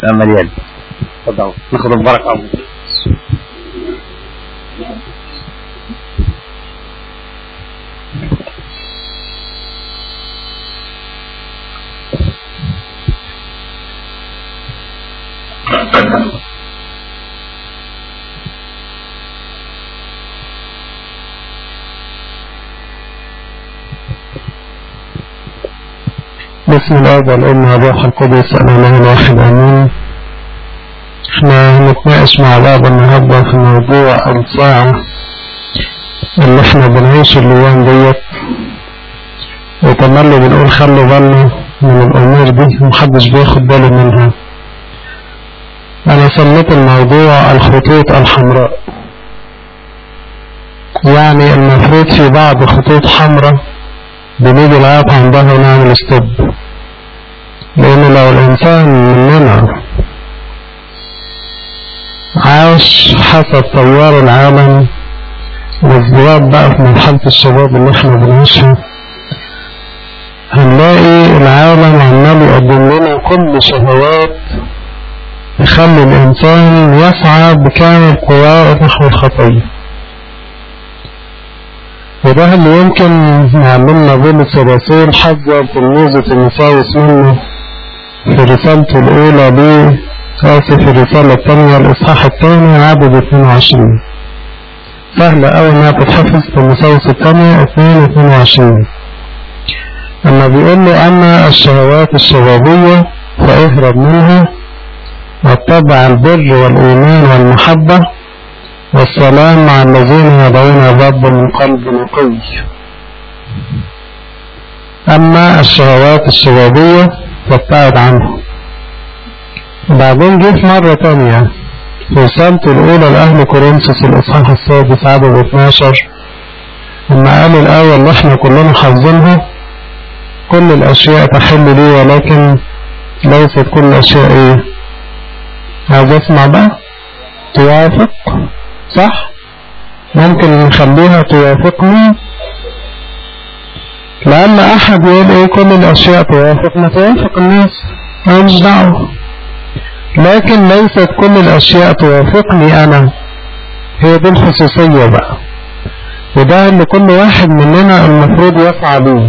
لا مليان تفضل ناخذ البركة بسم الله والأم والروح القدس الإله الواحد آمين احنا هنتناقش مع بعض النهارده في موضوع الساعة اللي احنا بنعيش الأيام ديت وتملي بنقول خلوا بالنا من الأمور دي ومحدش بياخد باله منها أنا سميت الموضوع الخطوط الحمراء يعني المفروض في بعض خطوط حمراء بنيجي العاب عندها ونعمل ستوب لأن لو الإنسان مننا عاش حسب تيار العالم والزواج بقى في مرحلة الشباب اللي احنا بنعيشها هنلاقي العالم عمال يقدم لنا كل شهوات يخلي الإنسان يسعى بكامل قواه نحو الخطية وده اللي يمكن معلمنا بولس الرسول حذر تلميذه تيموثاوس منه في رسالته الأولى ب آسف في الرسالة الثانية الإصحاح الثاني عدد 22 سهلة أوي إنها تتحفظ تيموثاوس الثانية 2 22 أما بيقول له أما الشهوات الشبابية فاهرب منها واتبع البر والإيمان والمحبة والسلام مع الذين يدعون الرب من قلب نقي أما الشهوات الشبابية فابتعد عنها وبعدين جه في مرة تانية في رسالته الأولى لأهل كورنثوس الإصحاح السادس عدد 12 لما قال الآية اللي احنا كلنا حافظينها كل الأشياء تحل لي ولكن ليست كل الأشياء إيه عايز أسمع بقى توافق صح ممكن نخليها توافقني لأن أحد يقول إيه كل الأشياء توافق ما توافق الناس ماليش دعوة لكن ليست كل الأشياء توافقني أنا هي دي الخصوصية بقى وده اللي كل واحد مننا المفروض يسعى ليه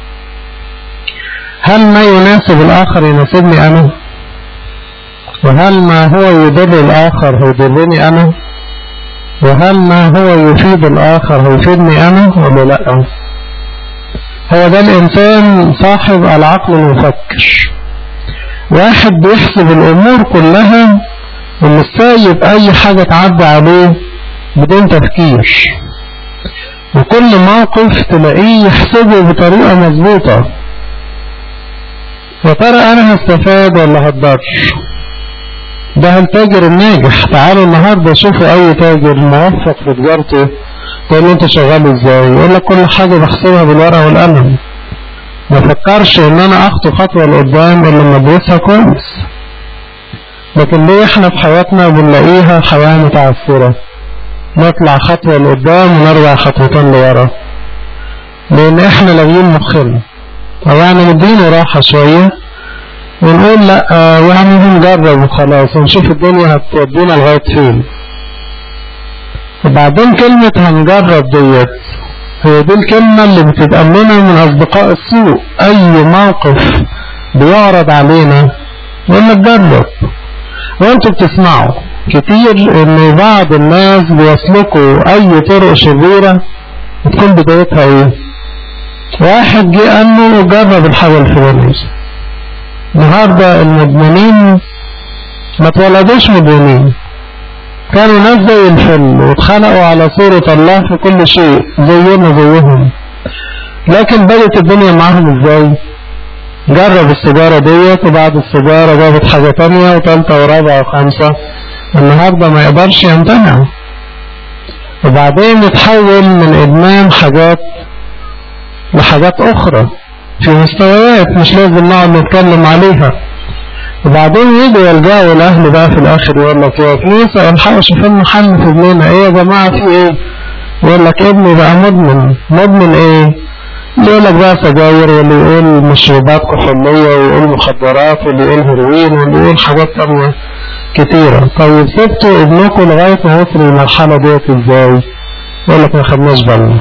هل ما يناسب الآخر يناسبني أنا وهل ما هو يضر الآخر هيضرني أنا وهل ما هو يفيد الآخر هيفيدني أنا ولا لأ هو ده الإنسان صاحب العقل المفكر واحد بيحسب الأمور كلها ومش سايب أي حاجة تعدي عليه بدون تفكير وكل موقف تلاقيه يحسبه بطريقة مظبوطة يا ترى أنا هستفاد ولا هتضر ده التاجر الناجح تعالوا النهاردة شوفوا أي تاجر موفق في تجارته تقول له أنت شغال إزاي يقول لك كل حاجة بحسبها بالورقة والقلم ما فكرش إن أنا أخطو خطوة لقدام إلا لما أدرسها كويس لكن ليه إحنا في حياتنا بنلاقيها حياة متعثرة نطلع خطوة لقدام ونرجع خطوتين لورا لأن إحنا لاغيين مخنا أو يعني مدينه راحة شوية ونقول لا آه يعني هنجرب وخلاص ونشوف الدنيا هتودينا لغاية فين وبعدين كلمة هنجرب ديت هي دي الكلمة اللي بتتأملنا من أصدقاء السوء أي موقف بيعرض علينا يقول لك جرب وانتوا بتسمعوا كتير ان بعض الناس بيسلكوا اي طرق شريرة بتكون بدايتها ايه واحد جه قال له جرب الحاجة الفلانية النهاردة المدمنين ما اتولدوش مدمنين كانوا ناس زي الفل واتخلقوا على صورة الله في كل شيء زينا زيهم لكن بدأت الدنيا معاهم ازاي جرب السيجارة ديت وبعد السيجارة جابت حاجة تانية وتالتة ورابعة وخامسة النهاردة ما يقدرش يمتنع وبعدين يتحول من إدمان حاجات لحاجات أخرى في مستويات مش لازم نقعد نتكلم عليها وبعدين يجوا يلجأوا الأهل بقى في الآخر يقول لك يا كنيسة الحقوا شوفوا لنا حل في ابننا إيه يا جماعة في إيه؟ يقول لك ابني بقى مدمن مدمن ايه يقول لك بقى سجاير واللي يقول مشروبات كحولية ويقول مخدرات واللي يقول هيروين واللي يقول حاجات تانية كتيرة طيب سبتوا ابنكم لغاية ما وصل للمرحلة ديت ازاي يقول لك ما خدناش بالنا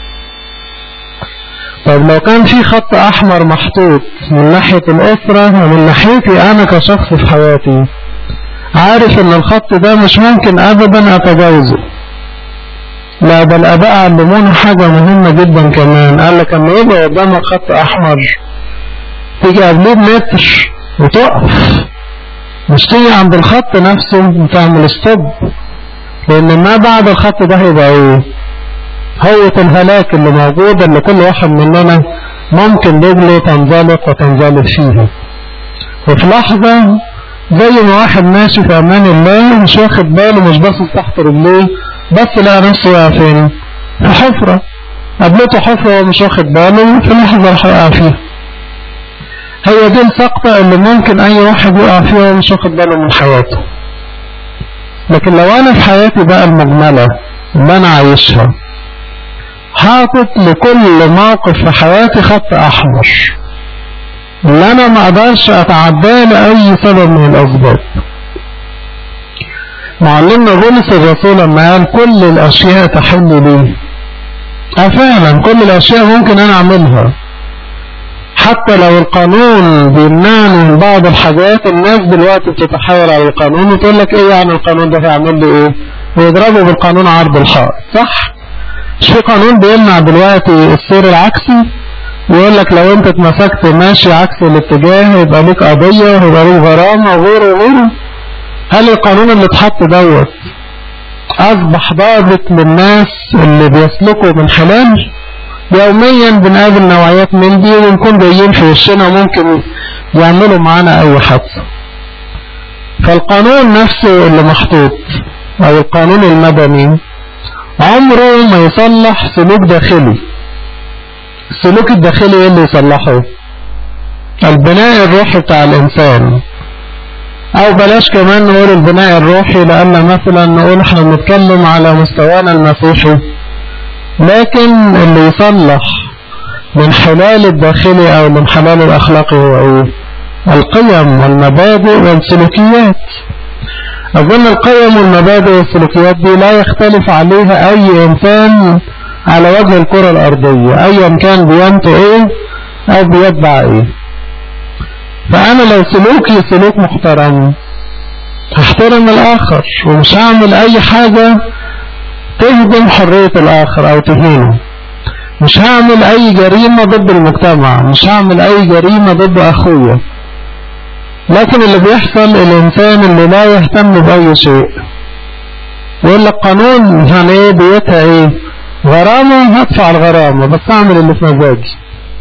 طب لو كان في خط احمر محطوط من ناحية الاسرة ومن ناحيتي انا كشخص في حياتي عارف ان الخط ده مش ممكن ابدا اتجاوزه لا ده الاباء علمونا حاجة مهمة جدا كمان قال لك اما يبقى قدامك خط احمر تيجي قبليه بمتر وتقف مش تيجي عند الخط نفسه وتعمل ستوب لان ما بعد الخط ده هيبقى ايه هوة الهلاك اللي موجودة اللي كل واحد مننا ممكن رجله تنزلق وتنزلق فيها وفي لحظة زي ما واحد ماشي في امان الله مش واخد باله مش باصص تحت رجليه بس لقى نفسه واقع فين في حفرة قابلته حفرة ومش واخد باله في لحظة راح يقع فيها هي دي السقطة اللي ممكن اي واحد يقع فيها ومش واخد باله من حياته لكن لو انا في حياتي بقى المجملة اللي انا عايشها حاطط لكل موقف في حياتي خط احمر اللي انا ما اقدرش اتعداه لاي سبب من الاسباب معلمنا بولس الرسول لما قال كل الاشياء تحل لي اه فعلا كل الاشياء ممكن انا اعملها حتى لو القانون بيمنعني من بعض الحاجات الناس دلوقتي بتتحايل على القانون وتقول لك ايه يعني القانون ده هيعمل لي ايه ويضربوا بالقانون عرض الحائط صح مش في قانون بيمنع دلوقتي السير العكسي ويقول لك لو انت اتمسكت ماشي عكس الاتجاه يبقى ليك قضية ويبقى ليك غرامة وغيره وغيره هل القانون اللي اتحط دوت اصبح ضابط للناس اللي بيسلكوا من حلال يوميا بنقابل نوعيات من دي ونكون جايين في وشنا وممكن يعملوا معانا اي حادثة فالقانون نفسه اللي محطوط او القانون المدني عمره ما يصلح سلوك داخلي السلوك الداخلي ايه اللي يصلحه البناء الروحي بتاع الانسان او بلاش كمان نقول البناء الروحي لان مثلا نقول احنا بنتكلم على مستوانا المسيحي لكن اللي يصلح من حلال الداخلي او من حلال الاخلاقي هو ايه القيم والمبادئ والسلوكيات اظن القيم والمبادئ والسلوكيات دي لا يختلف عليها اي انسان على وجه الكرة الارضية ايا كان بينتو ايه او بيتبع ايه فانا لو سلوكي سلوك محترم هحترم الاخر ومش هعمل اي حاجة تهدم حرية الاخر او تهينه مش هعمل اي جريمة ضد المجتمع مش هعمل اي جريمة ضد اخويا لكن اللي بيحصل الانسان اللي لا يهتم باي شيء يقول لك قانون يعني ايه بيتها ايه غرامة هدفع الغرامة بس اعمل اللي في مزاجي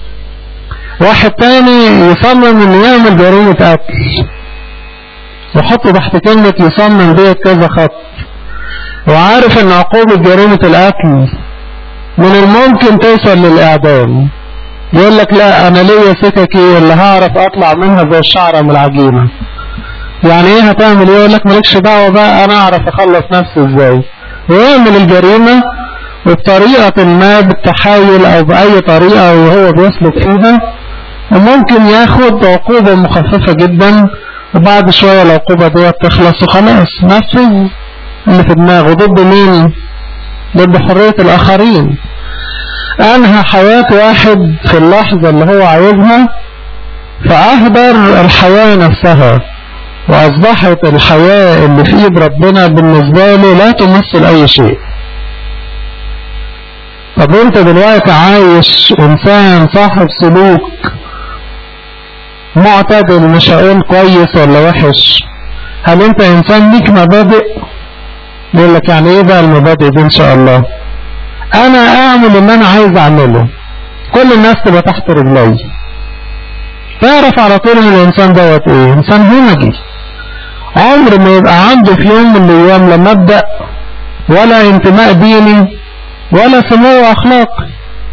واحد تاني يصمم انه يعمل جريمة قتل وحطه تحت كلمة يصمم ديت كذا خط وعارف ان عقوبة جريمة القتل من الممكن توصل للاعدام يقول لك لا انا ليا سككي اللي هعرف اطلع منها زي الشعرة من العجينة يعني ايه هتعمل ايه يقول لك مالكش دعوة بقى انا اعرف اخلص نفسي ازاي ويعمل الجريمة وبطريقة ما بالتحايل او باي طريقة وهو بيسلك فيها وممكن ياخد عقوبة مخففة جدا وبعد شوية العقوبة دي تخلص وخلاص نفذ اللي في دماغه ضد مين ضد حرية الاخرين انهى حياة واحد في اللحظة اللي هو عايزها فاهدر الحياة نفسها واصبحت الحياة اللي في ايد ربنا بالنسبة له لا تمثل اي شيء طب انت دلوقتي عايش انسان صاحب سلوك معتدل مش هقول كويس ولا وحش هل انت انسان ليك مبادئ يقول لك يعني ايه بقى المبادئ دي ان شاء الله انا اعمل اللي انا عايز اعمله كل الناس تبقى تحت رجلي تعرف على طول ان الانسان دوت ايه انسان همجي عمر ما يبقى عنده في يوم من الايام لا مبدأ ولا انتماء ديني ولا سمو اخلاقي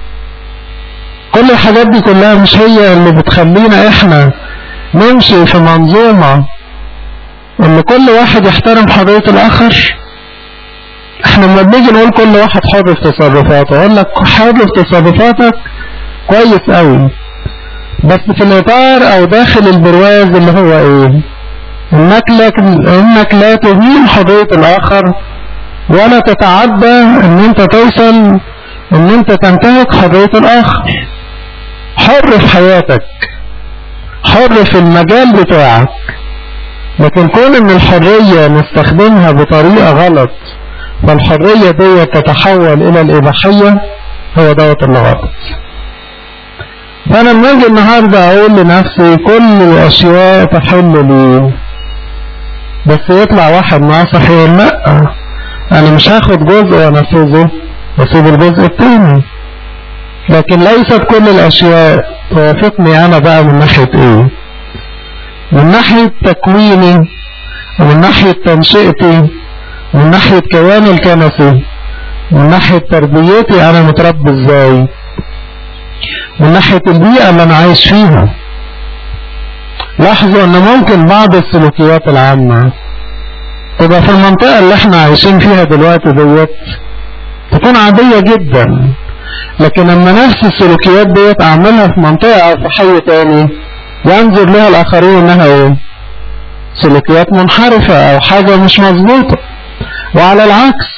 كل الحاجات دي كلها مش هي اللي بتخلينا احنا نمشي في منظومة ان كل واحد يحترم حرية الاخر احنا احنا لما بنيجي نقول كل واحد حر في تصرفاته اقول لك حر في تصرفاتك كويس قوي بس في الاطار او داخل البرواز اللي هو ايه انك لا انك لا تهين حرية الاخر ولا تتعدى ان انت توصل ان انت تنتهك حرية الاخر حر في حياتك حر في المجال بتاعك لكن كون ان الحرية نستخدمها بطريقة غلط فالحرية دي تتحول الى الاباحية هو دوت اللي غلط فانا لما اجي النهاردة اقول لنفسي كل الاشياء تحل لي بس يطلع واحد ناصح يقول لا انا مش هاخد جزء وانفذه واسيب الجزء التاني لكن ليست كل الاشياء توافقني انا بقى من ناحية ايه من ناحية تكويني ومن ناحية تنشئتي من ناحية كياني الكنسي من ناحية تربيتي انا متربي ازاي من ناحية البيئة اللي انا عايش فيها لاحظوا ان ممكن بعض السلوكيات العامة تبقى في المنطقة اللي احنا عايشين فيها دلوقتي ديت تكون عادية جدا لكن لما نفس السلوكيات ديت اعملها في منطقة او في حي تاني ينظر لها الاخرين انها ايه سلوكيات منحرفة او حاجة مش مظبوطة وعلى العكس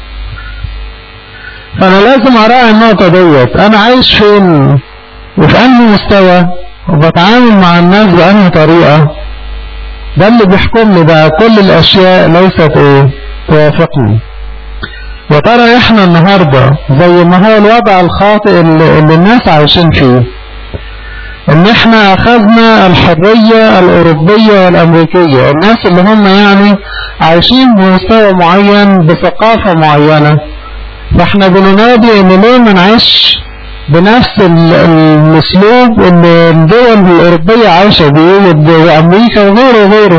فانا لازم اراعي النقطة ديت انا عايش فين وفي انهي مستوى وبتعامل مع الناس بانهي طريقة ده اللي بيحكمني بقى كل الاشياء ليست ايه توافقني يا ترى احنا النهاردة زي ما هو الوضع الخاطئ اللي, اللي الناس عايشين فيه ان احنا اخذنا الحرية الاوروبية والامريكية الناس اللي هم يعني عايشين بمستوى معين بثقافة معينة فاحنا بننادي ان ليه ما نعيش بنفس الاسلوب اللي الدول الاوروبية عايشة بيه وامريكا وغيره وغيره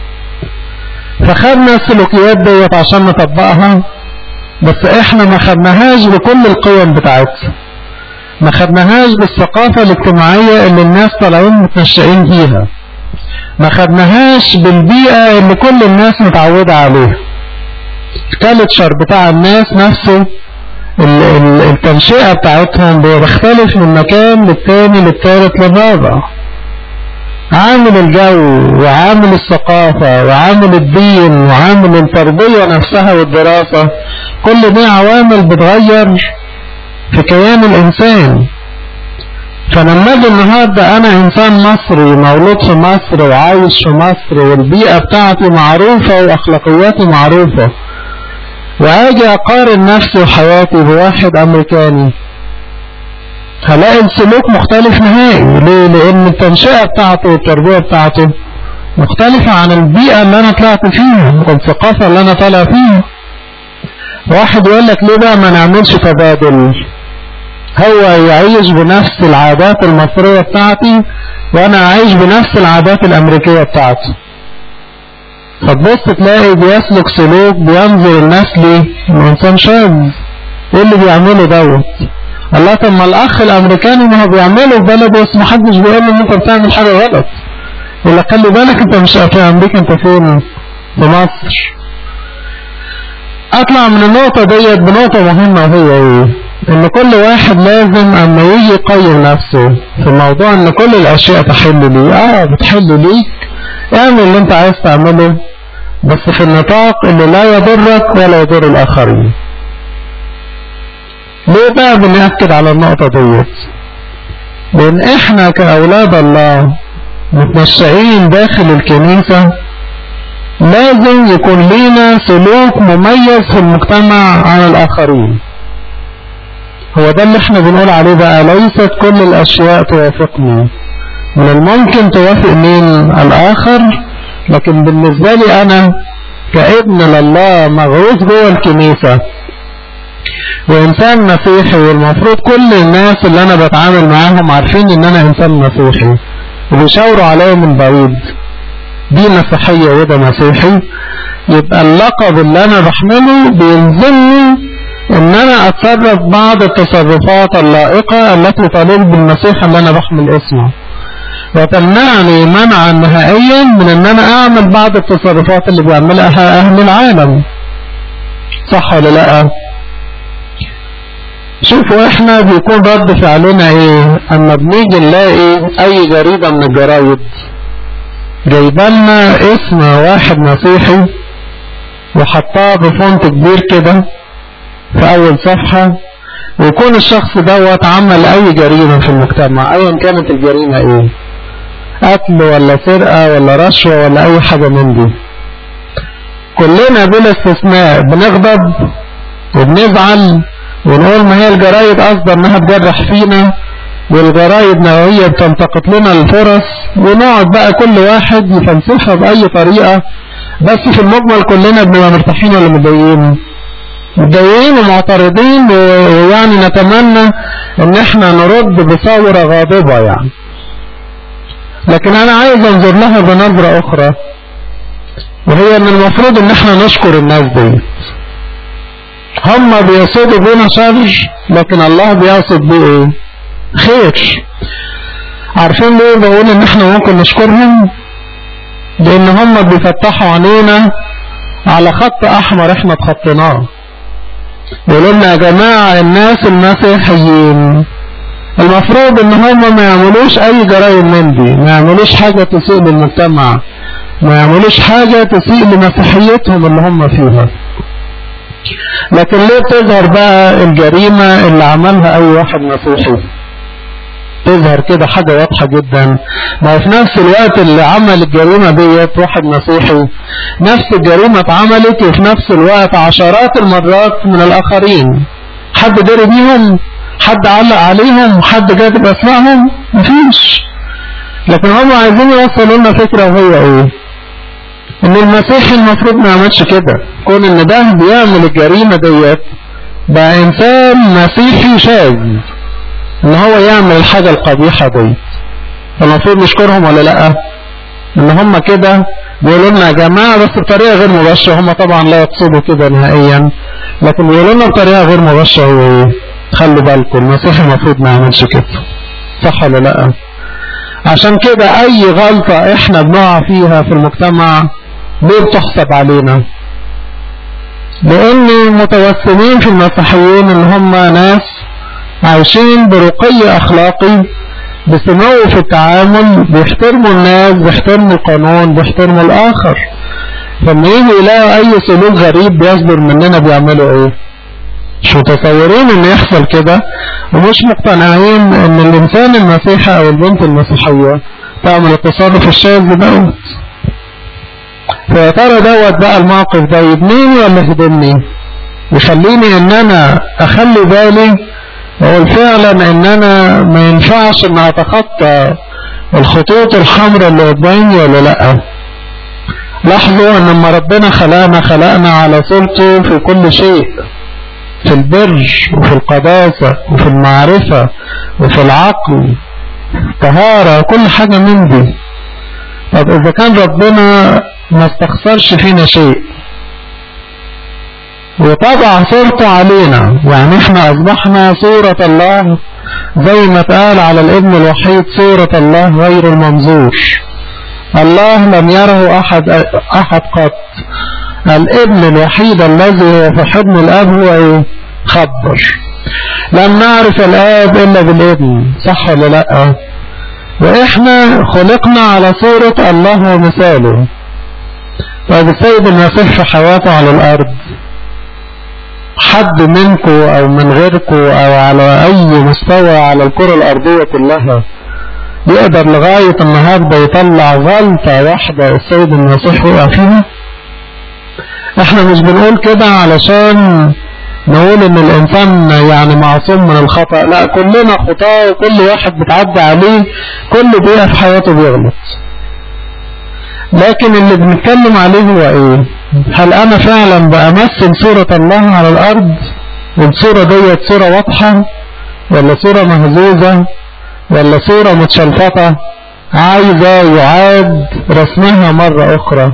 فخدنا السلوكيات ديت عشان نطبقها بس احنا ما خدناهاش بكل القيم بتاعتها ما خدناهاش بالثقافة الاجتماعية اللي الناس طالعين متنشئين فيها ما خدناهاش بالبيئة اللي كل الناس متعودة عليها الكالتشر بتاع الناس نفسه التنشئة بتاعتهم بيختلف من مكان للتاني للتالت للرابع عامل الجو وعامل الثقافة وعامل الدين وعامل التربية نفسها والدراسة كل دي عوامل بتغير في كيان الإنسان فلما اجي النهاردة أنا إنسان مصري مولود في مصر وعايش في مصر والبيئة بتاعتي معروفة وأخلاقياتي معروفة وأجي أقارن نفسي وحياتي بواحد أمريكاني هلاقي السلوك مختلف نهائي ليه؟ لأن التنشئة بتاعته والتربية بتاعته مختلفة عن البيئة اللي أنا طلعت فيها والثقافة اللي أنا طالع فيها واحد يقول لك ليه بقى ما نعملش تبادل هو يعيش بنفس العادات المصرية بتاعتي وانا اعيش بنفس العادات الامريكية بتاعتي فتبص تلاقي بيسلك سلوك بينظر الناس ليه الانسان شاذ ايه اللي بيعمله دوت الله طب ما الاخ الامريكاني ما هو بيعمله في بلده بس محدش بيقول له ان انت بتعمل حاجة غلط يقول لك خلي بالك انت مش في امريكا انت فين في مصر اطلع من النقطة ديت بنقطة مهمة وهي ايه ان كل واحد لازم اما يجي يقيم نفسه في موضوع ان كل الاشياء تحل لي اه بتحل ليك اعمل اللي انت عايز تعمله بس في النطاق اللي لا يضرك ولا يضر الاخرين ليه بقى بنأكد على النقطة ديت لان احنا كاولاد الله متنشئين داخل الكنيسة لازم يكون لينا سلوك مميز في المجتمع عن الآخرين هو ده اللي احنا بنقول عليه بقى ليست كل الأشياء توافقني من الممكن توافق مين الآخر لكن بالنسبة لي أنا كابن لله مغروس جوه الكنيسة وإنسان مسيحي والمفروض كل الناس اللي أنا بتعامل معاهم عارفين إن أنا إنسان مسيحي وبيشاوروا عليا من بعيد دي مسيحية وده مسيحي يبقى اللقب اللي انا بحمله بيلزمني ان انا اتصرف بعض التصرفات اللائقة التي تليق بالمسيح اللي انا بحمل اسمه وتمنعني منعا نهائيا من ان انا اعمل بعض التصرفات اللي بيعملها اهل العالم صح ولا لا شوفوا احنا بيكون رد فعلنا ايه اما بنيجي نلاقي اي جريدة من الجرايد جايبالنا اسم واحد مسيحي وحطها بفونت كبير كده في اول صفحة ويكون الشخص دوت عمل اي جريمة في المجتمع ايا كانت الجريمة ايه قتل ولا سرقة ولا رشوة ولا اي حاجة من دي كلنا بلا استثناء بنغضب وبنزعل ونقول ما هي الجرايد قصد انها تجرح فينا والجرايد نوعية بتلتقط لنا الفرص ونقعد بقى كل واحد يفلسفها بأي طريقة بس في المجمل كلنا بنبقى مرتاحين ولا متضايقين متضايقين ومعترضين ويعني نتمنى ان احنا نرد بثورة غاضبة يعني لكن انا عايز انظر لها بنظرة اخرى وهي ان المفروض ان احنا نشكر الناس دي هم بيقصدوا بينا شر لكن الله بيقصد بيه ايه خير عارفين ليه بقول ان احنا ممكن نشكرهم لان هم بيفتحوا عينينا على خط احمر احنا اتخطيناه يقولوا لنا يا جماعة الناس المسيحيين المفروض ان هم ما يعملوش اي جرائم من دي ما يعملوش حاجة تسيء للمجتمع ما يعملوش حاجة تسيء لمسيحيتهم اللي هم فيها لكن ليه تظهر بقى الجريمة اللي عملها اي واحد مسيحي تظهر كده حاجة واضحة جدا ما هو في نفس الوقت اللي عمل الجريمة ديت واحد مسيحي نفس الجريمة اتعملت وفي نفس الوقت عشرات المرات من الآخرين حد دري بيهم حد علق عليهم حد كاتب أسمائهم مفيش لكن هم عايزين يوصلوا لنا فكرة وهي ايه ان المسيحي المفروض ما يعملش كده كون ان ده بيعمل الجريمة ديت بقى انسان مسيحي شاذ ان هو يعمل الحاجة القبيحة دي المفروض نشكرهم ولا لا ان هم كده بيقولوا لنا يا جماعة بس بطريقة غير مباشرة هم طبعا لا يقصدوا كده نهائيا لكن بيقولوا لنا بطريقة غير مباشرة هو ايه خلوا بالكم المسيح المفروض ما يعملش كده صح ولا لا عشان كده اي غلطة احنا بنقع فيها في المجتمع ليه بتحسب علينا لان متوسمين في المسيحيين ان هم ناس عايشين برقي اخلاقي بسمو في التعامل بيحترموا الناس بيحترموا القانون بيحترموا الاخر فلما يجي يلاقوا اي سلوك غريب بيصدر مننا بيعملوا ايه مش متصورين ان يحصل كده ومش مقتنعين ان الانسان المسيحي او البنت المسيحية تعمل التصرف الشاذ دوت فيا ترى دوت بقى الموقف ده يبنيني ولا يهدمني يخليني ان انا اخلي بالي واقول فعلا ان انا ما ينفعش ان اتخطى الخطوط الحمراء اللي قدامي ولا لا لاحظوا ان لما ربنا خلقنا خلقنا على صورته في كل شيء في البر وفي القداسة وفي المعرفة وفي العقل طهارة كل حاجة من دي طب إذا كان ربنا ما استخسرش فينا شيء وطبع صورته علينا يعني احنا أصبحنا صورة الله زي ما اتقال على الابن الوحيد صورة الله غير المنظور الله لم يره أحد أحد قط الابن الوحيد الذي هو في حضن الاب هو ايه خبر لم نعرف الاب الا بالابن صح ولا لا واحنا خلقنا على صورة الله ومثاله طيب السيد المسيح في حياته على الارض حد منكم او من غيركم او على اي مستوى على الكرة الارضية كلها يقدر لغاية النهاردة يطلع غلطة واحدة السيد المسيح وقع فيها احنا مش بنقول كده علشان نقول ان الانسان يعني معصوم من الخطأ لا كلنا خطاة وكل واحد بتعدي عليه كل دقيقة في حياته بيغلط لكن اللي بنتكلم عليه هو ايه هل انا فعلا بأمثل صورة الله على الارض والصورة ديت صورة واضحة ولا صورة مهزوزة ولا صورة متشلفطة عايزة يعاد رسمها مرة اخرى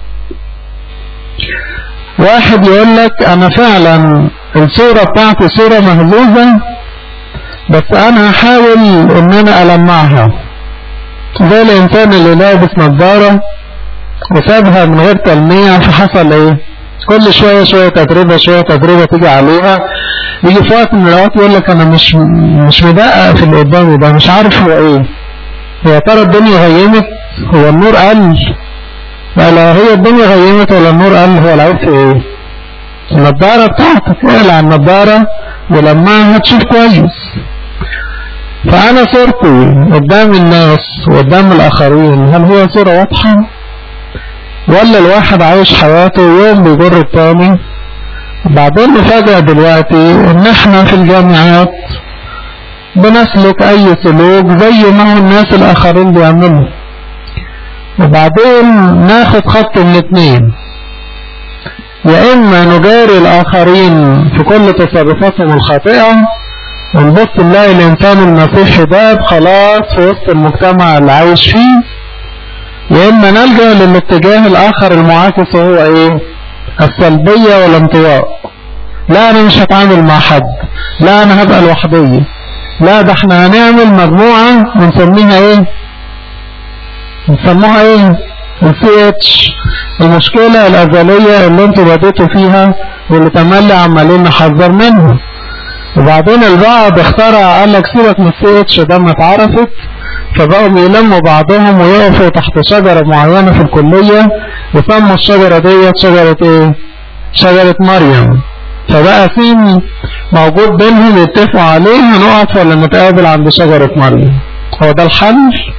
واحد يقول لك انا فعلا الصورة بتاعتي صورة مهزوزة بس انا هحاول ان انا المعها زي الانسان اللي لابس نظارة وسابها من غير تلميع فحصل ايه كل شوية شوية تجربة شوية تجربة تيجي عليها يجي في وقت من الأوقات يقول لك أنا مش مش مدقق في اللي قدامي ده مش عارف هو إيه هي ترى الدنيا غيمت هو النور قل ولا هي الدنيا غيمت ولا النور قل هو العيب في إيه النضارة بتاعتك اقلع النضارة ولما هتشوف كويس فأنا صورتي قدام الناس وقدام الآخرين هل هي صورة واضحة ولا الواحد عايش حياته يوم بيجر التاني وبعدين نفاجأ دلوقتي ان احنا في الجامعات بنسلك اي سلوك زي ما هو الناس الاخرين بيعملوا وبعدين ناخد خط من اتنين يا اما نجاري الاخرين في كل تصرفاتهم الخاطئة ونبص نلاقي الانسان المسيحي ده خلاص في وسط المجتمع اللي عايش فيه يا اما نلجأ للاتجاه الاخر المعاكس وهو ايه السلبية والانطواء لا انا مش هتعامل مع حد لا انا هبقى لوحدي لا ده احنا هنعمل مجموعة ونسميها ايه نسموها ايه السي اتش المشكلة الازلية اللي انتوا بديتوا فيها واللي تملي عمالين نحذر منها وبعدين البعض اخترع قال لك سيبك من السي اتش ده ما اتعرفت فبقوا يلموا بعضهم ويقفوا تحت شجرة معينة في الكلية وسموا الشجرة ديت شجرة ايه شجرة مريم فبقى في موجود بينهم يتفقوا عليه هنقف ولا نتقابل عند شجرة مريم هو ده الحل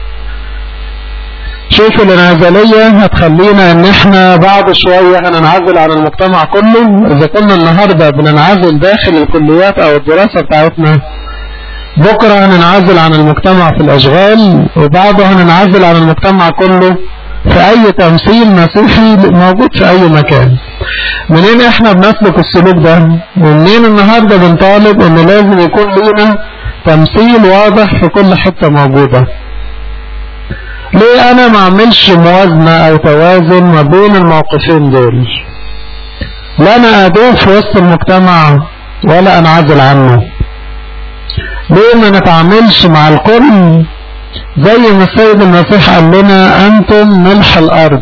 شوفوا الانعزالية هتخلينا ان احنا بعد شوية هننعزل عن المجتمع كله اذا كنا النهاردة بننعزل داخل الكليات او الدراسة بتاعتنا بكرة هننعزل عن المجتمع في الاشغال وبعده هننعزل عن المجتمع كله في اي تمثيل مسيحي موجود في اي مكان منين احنا بنسلك السلوك ده ومنين النهاردة بنطالب ان لازم يكون لنا تمثيل واضح في كل حتة موجودة ليه انا ما اعملش موازنة او توازن ما بين الموقفين دول لا انا ادوب في وسط المجتمع ولا انعزل عنه ليه ما نتعاملش مع الكل زي ما السيد المسيح قال لنا انتم ملح الارض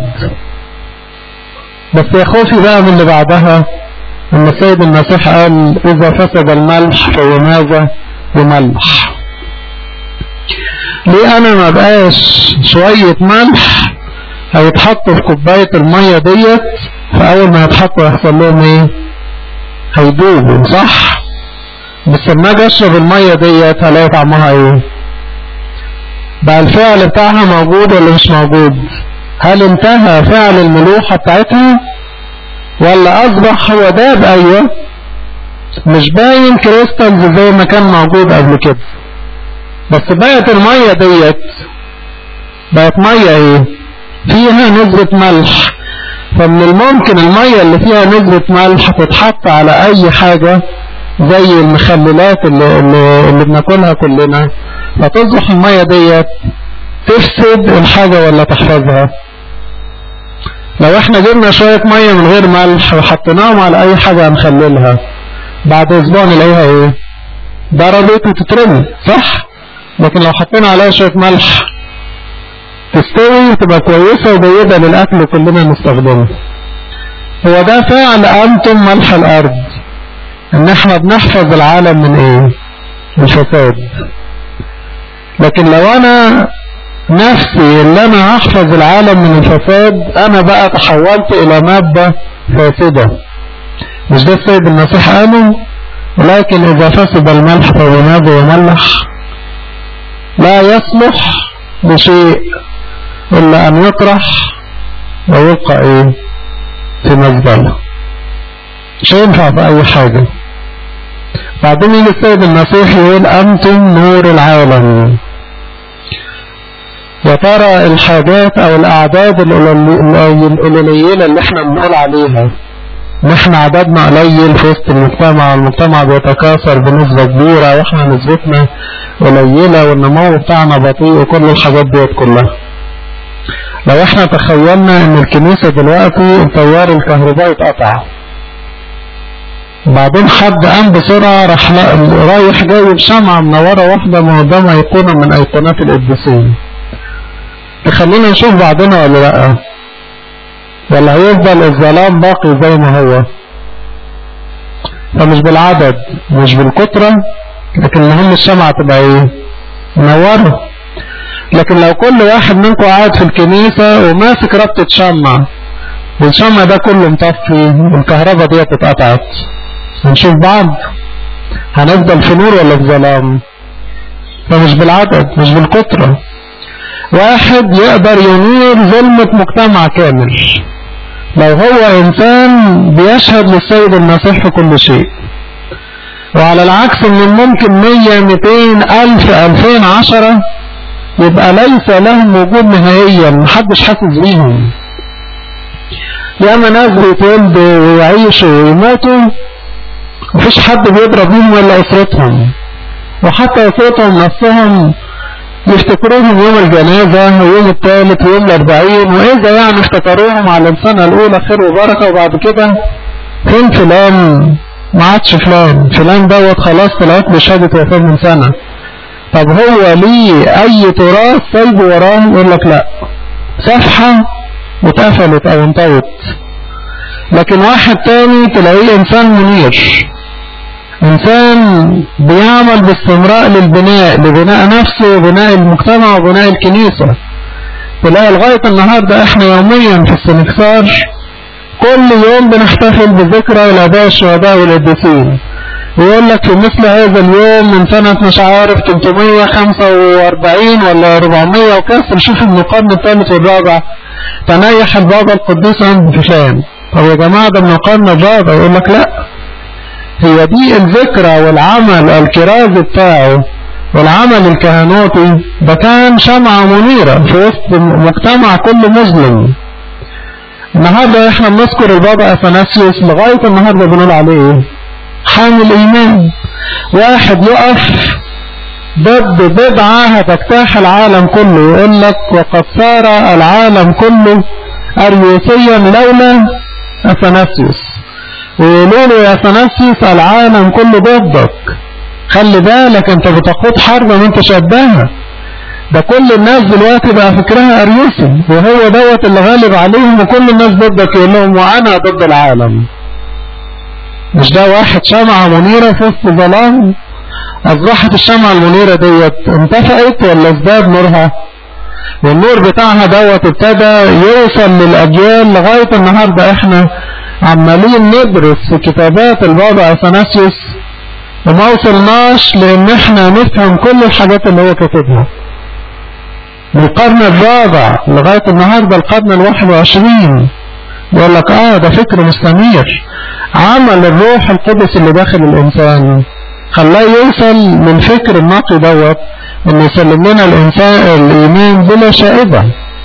بس يا خوفي بقى من اللي بعدها ان السيد المسيح قال اذا فسد الملح فلماذا يملح ليه انا ما بقاش شوية ملح هيتحطوا في كوباية المية ديت فاول ما يتحطوا يحصل لهم ايه هيدوبوا صح بس لما اجي اشرب المية ديت هلاقي طعمها ايه بقى الفعل بتاعها موجود ولا مش موجود هل انتهى فعل الملوحة بتاعتها ولا اصبح هو داب ايوه مش باين كريستالز زي ما كان موجود قبل كده بس بقت المية ديت بقت مية ايه فيها نسبة ملح فمن الممكن المية اللي فيها نسبة ملح تتحط على اي حاجة زي المخللات اللي, اللي, اللي بناكلها كلنا فتصبح المية ديت تفسد الحاجة ولا تحفظها لو احنا جبنا شوية مية من غير ملح وحطيناهم على اي حاجة هنخللها بعد اسبوع نلاقيها ايه ضربت وتترمي صح لكن لو حطينا عليها شوية ملح تستوي وتبقى كويسة وجيدة للأكل كلنا نستخدمه هو ده فعل أنتم ملح الأرض إن إحنا بنحفظ العالم من إيه؟ الفساد لكن لو أنا نفسي اللي أنا هحفظ العالم من الفساد أنا بقى تحولت إلى مادة فاسدة مش ده السيد المسيح قاله ولكن إذا فسد الملح فبماذا يملح لا يصلح بشيء إلا أن يطرح ويبقى إيه في مزبلة مش هينفع في أي حاجة بعدين يجي السيد المسيح يقول أنتم نور العالم وترى الحاجات أو الأعداد القليلة اللي احنا بنقول عليها نحن عددنا قليل في وسط المجتمع والمجتمع بيتكاثر بنسبة كبيرة واحنا نسبتنا قليلة والنمو بتاعنا بطيء وكل الحاجات ديت كلها لو احنا تخيلنا ان الكنيسة دلوقتي التيار الكهربائي اتقطع بعدين حد قام بسرعة راح رايح جايب شمعة منورة واحدة من قدام ايقونة من ايقونات القديسين تخلينا نشوف بعضنا ولا لا ولا هيفضل الظلام باقي زي ما هو فمش بالعدد مش بالكترة لكن المهم الشمعة تبقى ايه منورة لكن لو كل واحد منكم قاعد في الكنيسة وماسك ربطة شمع والشمع ده كله مطفي والكهرباء دي اتقطعت هنشوف بعض هنفضل في نور ولا في ظلام فمش بالعدد مش بالكترة واحد يقدر ينير ظلمة مجتمع كامل لو هو انسان بيشهد للسيد المسيح في كل شيء وعلى العكس من الممكن مية ميتين الف الفين عشرة يبقى ليس لهم وجود نهائيا محدش حاسس بيهم ياما ناس بيتولدوا ويعيشوا ويموتوا مفيش حد بيضرب بيهم الا اسرتهم وحتى اسرتهم نفسهم يفتكروهم يوم الجنازة ويوم الثالث ويوم الأربعين وإذا يعني افتكروهم على السنة الأولى خير وبركة وبعد كده فين فلان ما عادش فلان فلان دوت خلاص طلعت له شهادة وفاة من سنة طب هو ليه أي تراث سايبه وراه يقول لك لا صفحة واتقفلت أو انطوت لكن واحد تاني تلاقيه إنسان منير إنسان بيعمل باستمراء للبناء لبناء نفسه وبناء المجتمع وبناء الكنيسة تلاقي لغاية النهاردة احنا يوميا في السنكسار كل يوم بنحتفل بذكرى الآباء الشهداء والقديسين ويقول لك في مثل هذا اليوم من سنة مش عارف 345 ولا 400 وكسر شوف من القرن الثالث والرابع تنيح البابا القديس عند فلان طب يا جماعة ده من القرن الرابع يقول لك لا هي دي الذكرى والعمل الكرازي بتاعه والعمل الكهنوتي ده كان شمعة منيرة في وسط مجتمع كله مظلم النهاردة احنا بنذكر البابا اثناسيوس لغاية النهاردة بنقول عليه حامل ايمان واحد يقف ضد بدعة هتجتاح العالم كله يقول لك وقد صار العالم كله اريوسيا لولا اثناسيوس ويقولوا له يا اثناسيوس العالم كله ضدك خلي بالك انت بتخوض حرب ما انت شبهها ده كل الناس دلوقتي بقى فكرها اريوسي وهو دوت اللي غالب عليهم وكل الناس ضدك يقول لهم وانا ضد العالم مش ده واحد شمعة منيرة في وسط ظلام اصبحت الشمعة المنيرة ديت انتفقت ولا ازداد نورها والنور بتاعها دوت ابتدى يوصل للاجيال لغاية النهاردة احنا عمالين ندرس في كتابات البابا اثناسيوس وما وصلناش لان احنا نفهم كل الحاجات اللي هو كاتبها من القرن الرابع لغاية النهاردة القرن الواحد وعشرين يقول لك اه ده فكر مستمر عمل الروح القدس اللي داخل الانسان خلاه يوصل من فكر النقي دوت انه يسلم لنا الانسان الايمان بلا شائبة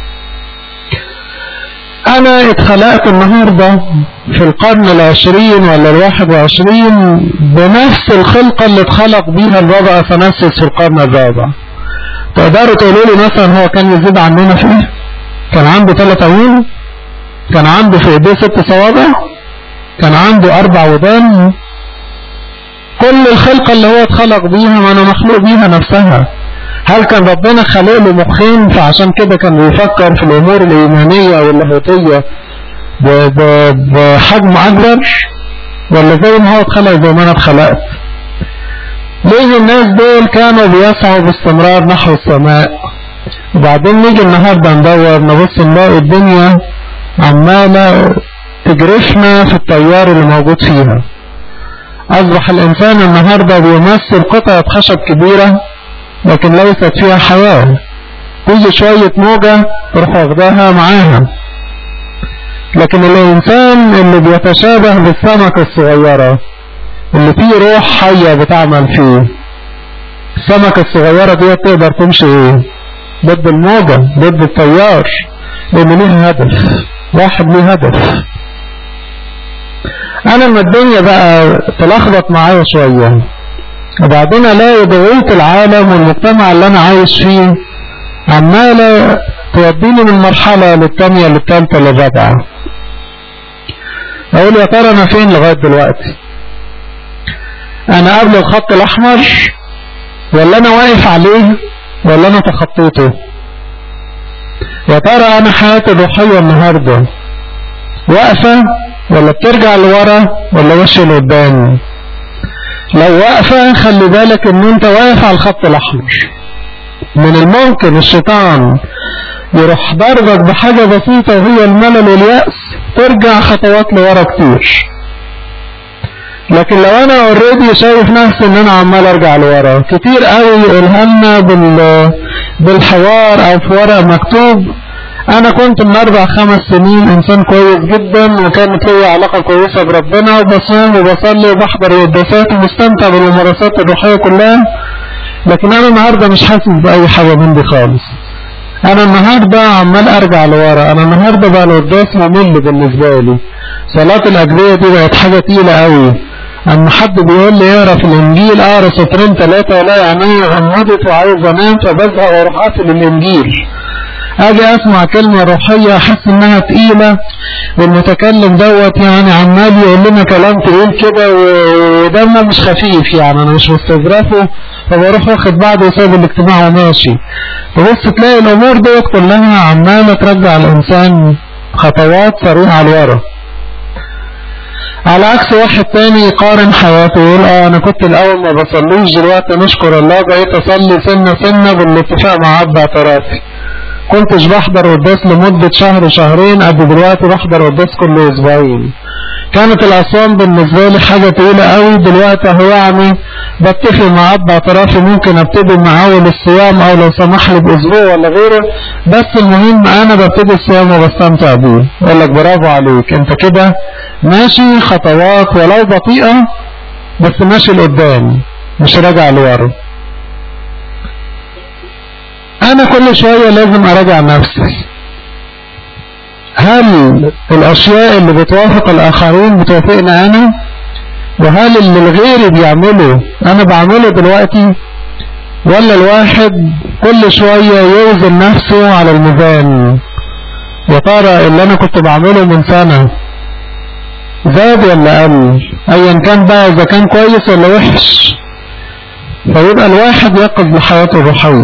انا اتخلقت النهاردة في القرن العشرين ولا الواحد وعشرين بنفس الخلقة اللي اتخلق بيها الرابع اثناسيوس في القرن الرابع تقدروا تقولوا لي مثلا هو كان يزيد عننا فيه كان عنده ثلاث عيون كان عنده في ايديه ست صوابع كان عنده اربع ودان كل الخلقة اللي هو اتخلق بيها ما انا مخلوق بيها نفسها هل كان ربنا خلق له مخين فعشان كده كان بيفكر في الامور الايمانية واللاهوتية بحجم اكبر ولا زي ما هو اتخلق زي ما انا اتخلقت ليه الناس دول كانوا بيسعوا باستمرار نحو السماء وبعدين نيجي النهاردة ندور نبص نلاقي الدنيا عمالة تجرفنا في التيار اللي موجود فيها أصبح الإنسان النهاردة بيمثل قطعة خشب كبيرة لكن ليست فيها حياة كل شوية موجة تروح واخداها معاها لكن الإنسان اللي بيتشابه بالسمكة الصغيرة اللي فيه روح حية بتعمل فيه السمكة الصغيرة دي تقدر تمشي ايه ضد الموجة ضد التيار لان ليها هدف واحد ليه هدف انا لما الدنيا بقى تلخبط معايا شوية وبعدين الاقي ضغوط العالم والمجتمع اللي انا عايش فيه عمالة توديني من مرحلة للتانية للتالتة للرابعة اقول يا ترى انا فين لغاية دلوقتي انا قبل الخط الاحمر ولا انا واقف عليه ولا انا تخطيته يا ترى انا حياتي الروحية النهاردة واقفة ولا بترجع لورا ولا ماشية لقدام لو واقفة خلي بالك ان انت واقف على الخط الاحمر من الممكن الشيطان يروح ضربك بحاجة بسيطة وهي الملل واليأس ترجع خطوات لورا كتير لكن لو انا اوريدي شايف نفسي ان انا عمال ارجع لورا كتير قوي يقولها لنا بال بالحوار او في ورق مكتوب انا كنت من اربع خمس سنين انسان كويس جدا وكانت لي علاقة كويسة بربنا وبصوم وبصلي وبحضر القداسات ومستمتع بالممارسات الروحية كلها لكن انا النهاردة مش حاسس باي حاجة من دي خالص انا النهاردة عمال ارجع لورا انا النهاردة بقى القداس ممل بالنسبة لي صلاة الاجبية دي بقت حاجة تقيلة قوي اما حد بيقول لي اقرا في الانجيل اقرا سطرين ثلاثة الاقي عينيا غمضت وعايز انام فبزهق واروح قافل الانجيل اجي اسمع كلمة روحية احس انها تقيلة والمتكلم دوت يعني عمال يقول لنا كلام تقيل كده ودمه مش خفيف يعني انا مش مستظرفه فبروح واخد بعض وسايب الاجتماع وماشي تبص تلاقي الامور ديت كلها عمالة ترجع الانسان خطوات سريعة لورا على عكس واحد تاني يقارن حياته يقول اه انا كنت الاول ما بصليش دلوقتي نشكر الله بقيت اصلي سنة سنة بالاتفاق مع اب اعترافي كنتش بحضر قداس لمدة شهر شهرين قد دلوقتي بحضر قداس كل اسبوعين كانت الاصوام بالنسبة لي حاجة تقيلة قوي دلوقتي هو يعني بتفق مع اب اعترافي ممكن ابتدي مع اول الصيام او لو سمح لي باسبوع ولا غيره بس المهم انا ببتدي الصيام وبستمتع بيه اقول لك برافو عليك انت كده ماشي خطوات ولو بطيئة بس ماشي لقدام مش راجع لورا انا كل شوية لازم اراجع نفسي هل الاشياء اللي بتوافق الاخرين بتوافقني انا وهل اللي الغير بيعمله انا بعمله دلوقتي ولا الواحد كل شوية يوزن نفسه على الميزان يا ترى اللي انا كنت بعمله من سنة زاد ولا قل ايا كان بقى اذا كان كويس ولا وحش فيبقى الواحد يقظ لحياته الروحية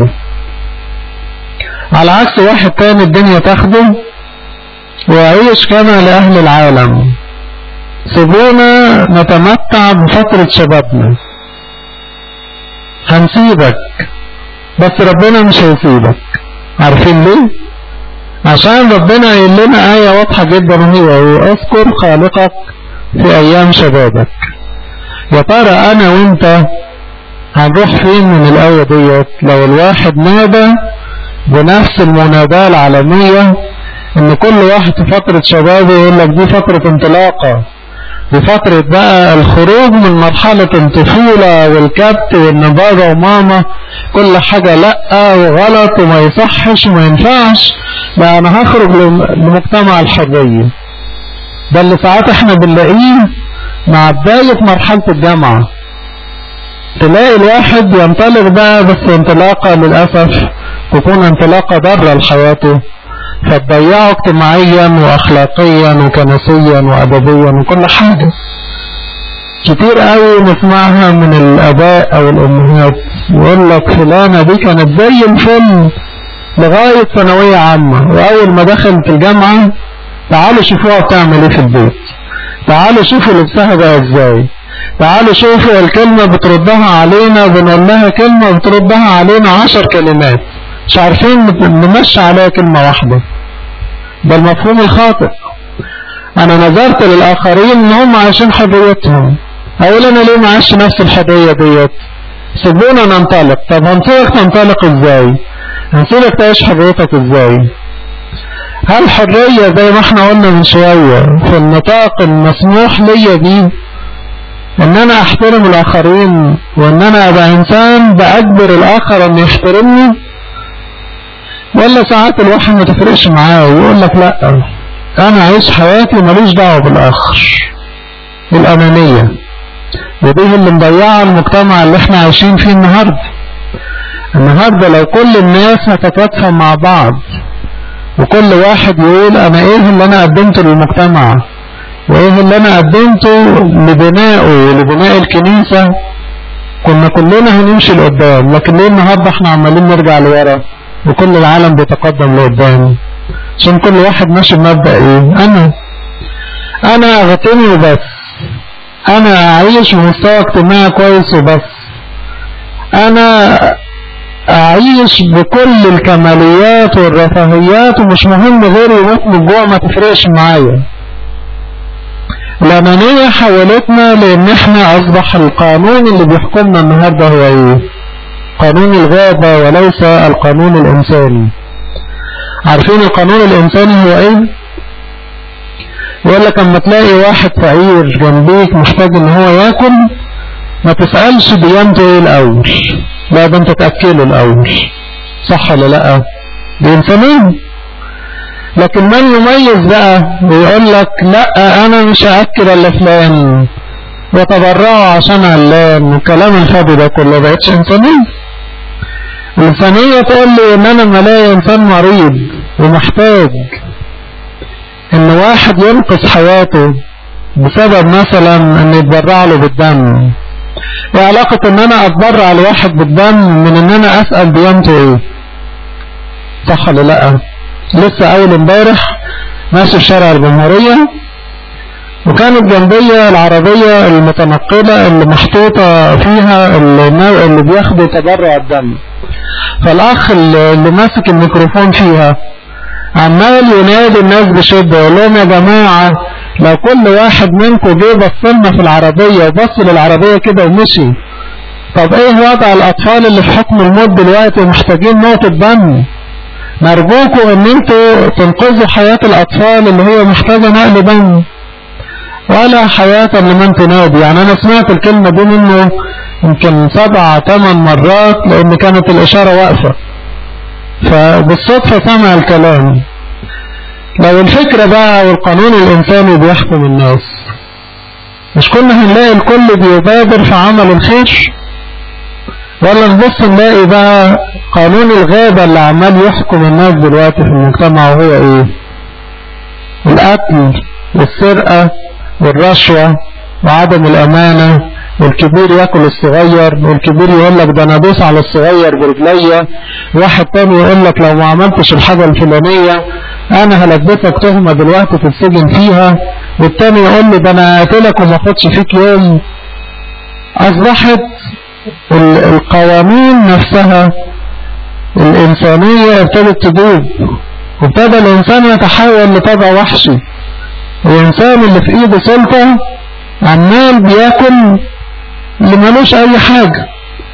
على عكس واحد تاني الدنيا تاخده ويعيش كما لأهل العالم سيبونا نتمتع بفترة شبابنا هنسيبك بس ربنا مش هيسيبك عارفين ليه عشان ربنا قايل لنا آية واضحة جدا هي اذكر خالقك في أيام شبابك يا ترى أنا وأنت هنروح فين من الآية ديت لو الواحد نادى بنفس المناداة العالمية ان كل واحد في فترة شبابه يقول لك دي فترة انطلاقة دي فترة بقى الخروج من مرحلة الطفولة والكبت وان بابا وماما كل حاجة لا وغلط وما يصحش وما ينفعش لا انا هخرج لمجتمع الحرية ده اللي ساعات احنا بنلاقيه مع بداية مرحلة الجامعة تلاقي الواحد ينطلق بقى بس انطلاقة للأسف تكون انطلاقة ضارة لحياته فتضيعه اجتماعيا واخلاقيا وكنسيا وادبيا وكل حاجة كتير قوي نسمعها من الاباء او الامهات يقول لك فلانة دي كانت زي الفل لغاية ثانوية عامة واول ما دخلت الجامعة تعالوا شوفوها بتعمل ايه في البيت تعالوا شوفوا لبسها بقى ازاي تعالوا شوفوا الكلمة بتردها علينا بنقول لها كلمة بتردها علينا عشر كلمات مش عارفين نمشي عليها كلمة واحدة ده المفهوم الخاطئ انا نظرت للاخرين ان هم عايشين حريتهم اقول انا ليه ما عايش نفس الحرية ديت سيبونا ننطلق طب هنسيبك تنطلق ازاي هنسيبك تعيش حريتك ازاي هل حرية زي ما احنا قلنا من شوية في النطاق المسموح ليا بيه ان انا احترم الاخرين وان انا ابقى انسان باجبر الاخر ان يحترمني ولا ساعات الواحد ما تفرقش معاه ويقول لك لا انا عايش حياتي ماليش دعوه بالاخر الانانيه ودي اللي مضيعه المجتمع اللي احنا عايشين فيه النهارده النهارده لو كل الناس هتتفاهم مع بعض وكل واحد يقول انا ايه اللي انا قدمته للمجتمع وايه اللي انا قدمته لبنائه ولبناء الكنيسه كنا كلنا هنمشي لقدام لكن ليه النهارده احنا عمالين نرجع لورا وكل العالم بيتقدم لقدام عشان كل واحد ماشي بمبدأ ايه انا انا اغتني وبس انا اعيش بمستوى اجتماعي كويس وبس انا اعيش بكل الكماليات والرفاهيات ومش مهم غير يموت من الجوع ما تفرقش معايا الأنانية حولتنا لأن احنا أصبح القانون اللي بيحكمنا النهاردة هو ايه قانون الغابة وليس القانون الإنساني عارفين القانون الإنساني هو ايه يقول لك اما تلاقي واحد فقير جنبيك محتاج ان هو ياكل ما تسألش ديانته ايه الأول لا ده انت تأكله الأول صح ولا لا دي إنسانية لكن من يميز بقى ويقول لك لا انا مش هاكل الا فلان وتبرعوا عشان علان والكلام الفاضي ده كله بقتش انسانيه الانسانيه تقول لي ان انا لما الاقي انسان مريض ومحتاج ان واحد ينقذ حياته بسبب مثلا ان يتبرع له بالدم ايه علاقة ان انا اتبرع لواحد بالدم من ان انا اسأل ديانته ايه صح ولا لا لسه اول امبارح ماشي في شارع الجمهورية وكانت جنبية العربية المتنقلة اللي محطوطة فيها اللي, اللي بياخدوا تبرع الدم فالاخ اللي ماسك الميكروفون فيها عمال ينادي الناس بشدة يقول لهم يا جماعة لو كل واحد منكم جه بصلنا في العربية وبص للعربية كده ومشي طب ايه وضع الاطفال اللي في حكم الموت دلوقتي ومحتاجين نقطة دم نرجوكم ان انتوا تنقذوا حياة الاطفال اللي هي محتاجة نقل دم ولا حياة لمن تنادي يعني انا سمعت الكلمة دي منه يمكن سبع ثمان مرات لان كانت الاشارة واقفة فبالصدفة سمع الكلام لو الفكرة بقى والقانون الإنساني بيحكم الناس مش كنا هنلاقي الكل بيبادر في عمل الخير ولا نبص نلاقي بقى قانون الغابة اللي عمال يحكم الناس دلوقتي في المجتمع وهو ايه القتل والسرقة والرشوة وعدم الأمانة والكبير ياكل الصغير والكبير يقول لك ده انا ادوس على الصغير برجليا واحد تاني يقول لك لو ما عملتش الحاجة الفلانية انا هلبسك تهمة دلوقتي تتسجن فيها والتاني يقول لي ده انا قاتلك وما اخدش فيك يوم اصبحت القوانين نفسها الانسانية ابتدت تدوب وابتدى الانسان يتحول لطبع وحشي الانسان اللي في ايده سلطة عمال بياكل اللي ملوش اي حاجة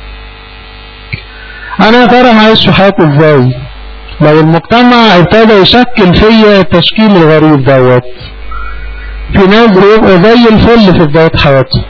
انا يا ترى هعيش في حياتي ازاي لو المجتمع ابتدى يشكل فيا التشكيل الغريب دوت في ناس بيبقوا زي الفل في بداية حياته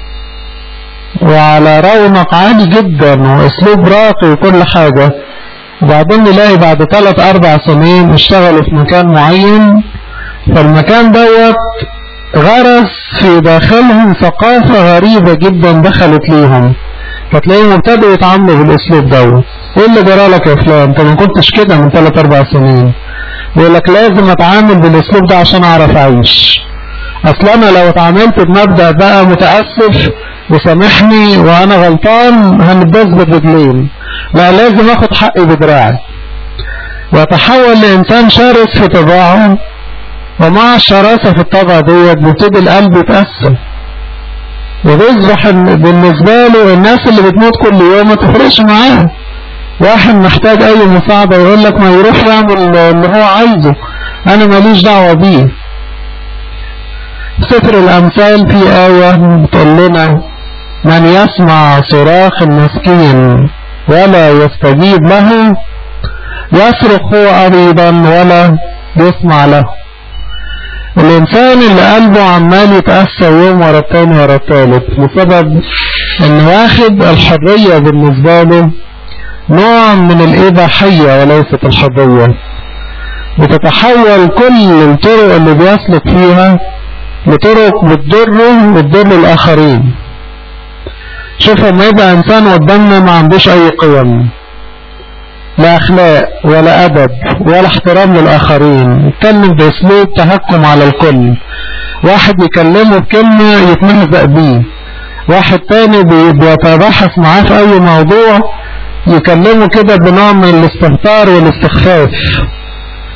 وعلى رونق عالي جدا واسلوب راقي وكل حاجة وبعدين نلاقي بعد ثلاث اربع سنين اشتغلوا في مكان معين فالمكان دوت غرس في داخلهم ثقافة غريبة جدا دخلت ليهم فتلاقيهم ابتدوا يتعاملوا بالاسلوب دوت ايه اللي جرى لك يا فلان انت ما كنتش كده من ثلاث اربع سنين يقول لك لازم اتعامل بالاسلوب ده عشان اعرف اعيش اصل انا لو اتعاملت بمبدأ بقى متأسف وسامحني وانا غلطان هنبدأ بالرجلين لا لازم اخد حقي بدراعي واتحول لانسان شرس في طباعه ومع الشراسة في الطبع ديت بيبتدي القلب يتأثر وبيصبح بالنسبة له الناس اللي بتموت كل يوم ما تفرقش معاه واحد محتاج اي مساعدة يقول لك ما يروح يعمل اللي هو عايزه انا ماليش دعوة بيه سفر الامثال في آية بتقول لنا من يسمع صراخ المسكين ولا يستجيب له يصرخ هو أيضا ولا يسمع له الإنسان اللي قلبه عمال يتأثر يوم ورا التاني ورا التالت بسبب إن واخد الحرية بالنسبة له نوع من الإباحية وليست الحرية بتتحول كل الطرق اللي بيسلك فيها لطرق بتضره وتضر الآخرين شوف لما يبقى إنسان قدامنا ما عندوش أي قيم لا أخلاق ولا أدب ولا احترام للآخرين يتكلم بأسلوب تهكم على الكل واحد يكلمه بكلمة يتمهزأ بيه واحد تاني بيتباحث معاه في أي موضوع يكلمه كده بنوع من الاستهتار والاستخفاف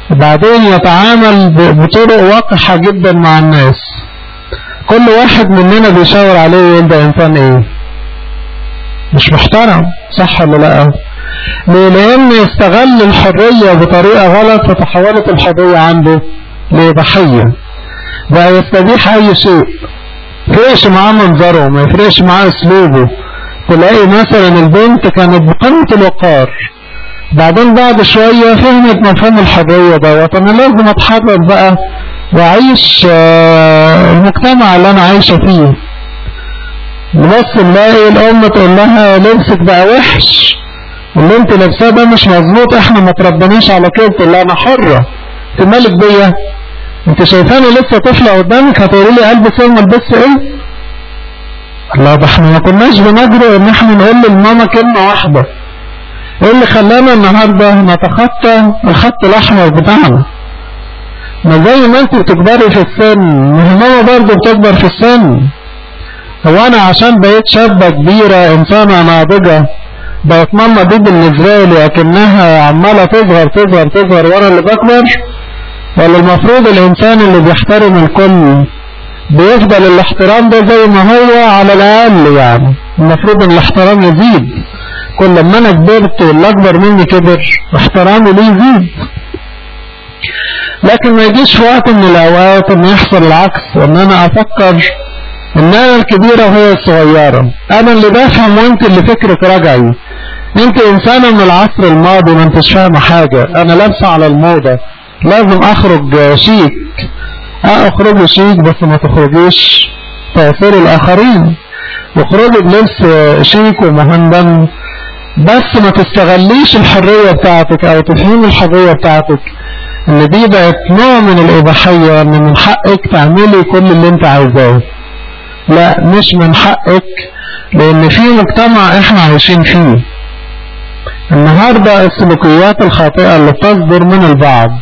وبعدين يتعامل بطرق وقحة جدا مع الناس كل واحد مننا بيشاور عليه يقول ده انسان ايه مش محترم صح ولا لا ليه لان استغل الحرية بطريقة غلط فتحولت الحرية عنده لضحية بقى يستبيح اي شيء يفرقش معاه منظره ما يفرقش معاه اسلوبه تلاقي مثلا البنت كانت بقمة الوقار بعدين بعد شوية فهمت مفهوم الحرية دوت انا لازم اتحرر بقى واعيش المجتمع اللي انا عايشة فيه بس نلاقي الام تقول لها لبسك بقى وحش اللي انت لابساه ده مش مظبوط احنا ما تربناش على كده تقول لها انا حرة انت مالك بيا انت شايفاني لسه طفلة قدامك هتقولي لي البس ايه وما البسش ايه لا ده احنا ما كناش بنجرؤ ان احنا نقول للماما كلمة واحدة ايه اللي خلانا النهاردة نتخطى الخط الاحمر بتاعنا ما زي ما انت بتكبري في السن ما هي ماما برضه بتكبر في السن هو انا عشان بقيت شابة كبيرة انسانة ناضجة بقت ماما دي بالنسبة لي اكنها عمالة تصغر تصغر تصغر وانا اللي بكبر ولا المفروض الانسان اللي بيحترم الكل بيفضل الاحترام ده زي ما هو على الاقل يعني المفروض ان الاحترام يزيد كل ما انا كبرت واللي اكبر مني كبر احترامي ليه يزيد لكن ما يجيش في وقت من الاوقات ان يحصل العكس وان انا افكر ان انا الكبيرة وهي الصغيرة انا اللي بفهم وانت اللي فكرك رجعي انت انسانة من العصر الماضي ما انتش فاهمة حاجة انا لابسة على الموضة لازم اخرج شيك اه اخرجوا شيك بس ما تخرجوش تأثير الاخرين واخرجوا بلبس شيك ومهندم بس ما تستغليش الحرية بتاعتك او تفهمي الحرية بتاعتك ان دي بقت نوع من الاباحية ان من حقك تعملي كل اللي انت عايزاه لا مش من حقك لان في مجتمع احنا عايشين فيه النهاردة السلوكيات الخاطئة اللي بتصدر من البعض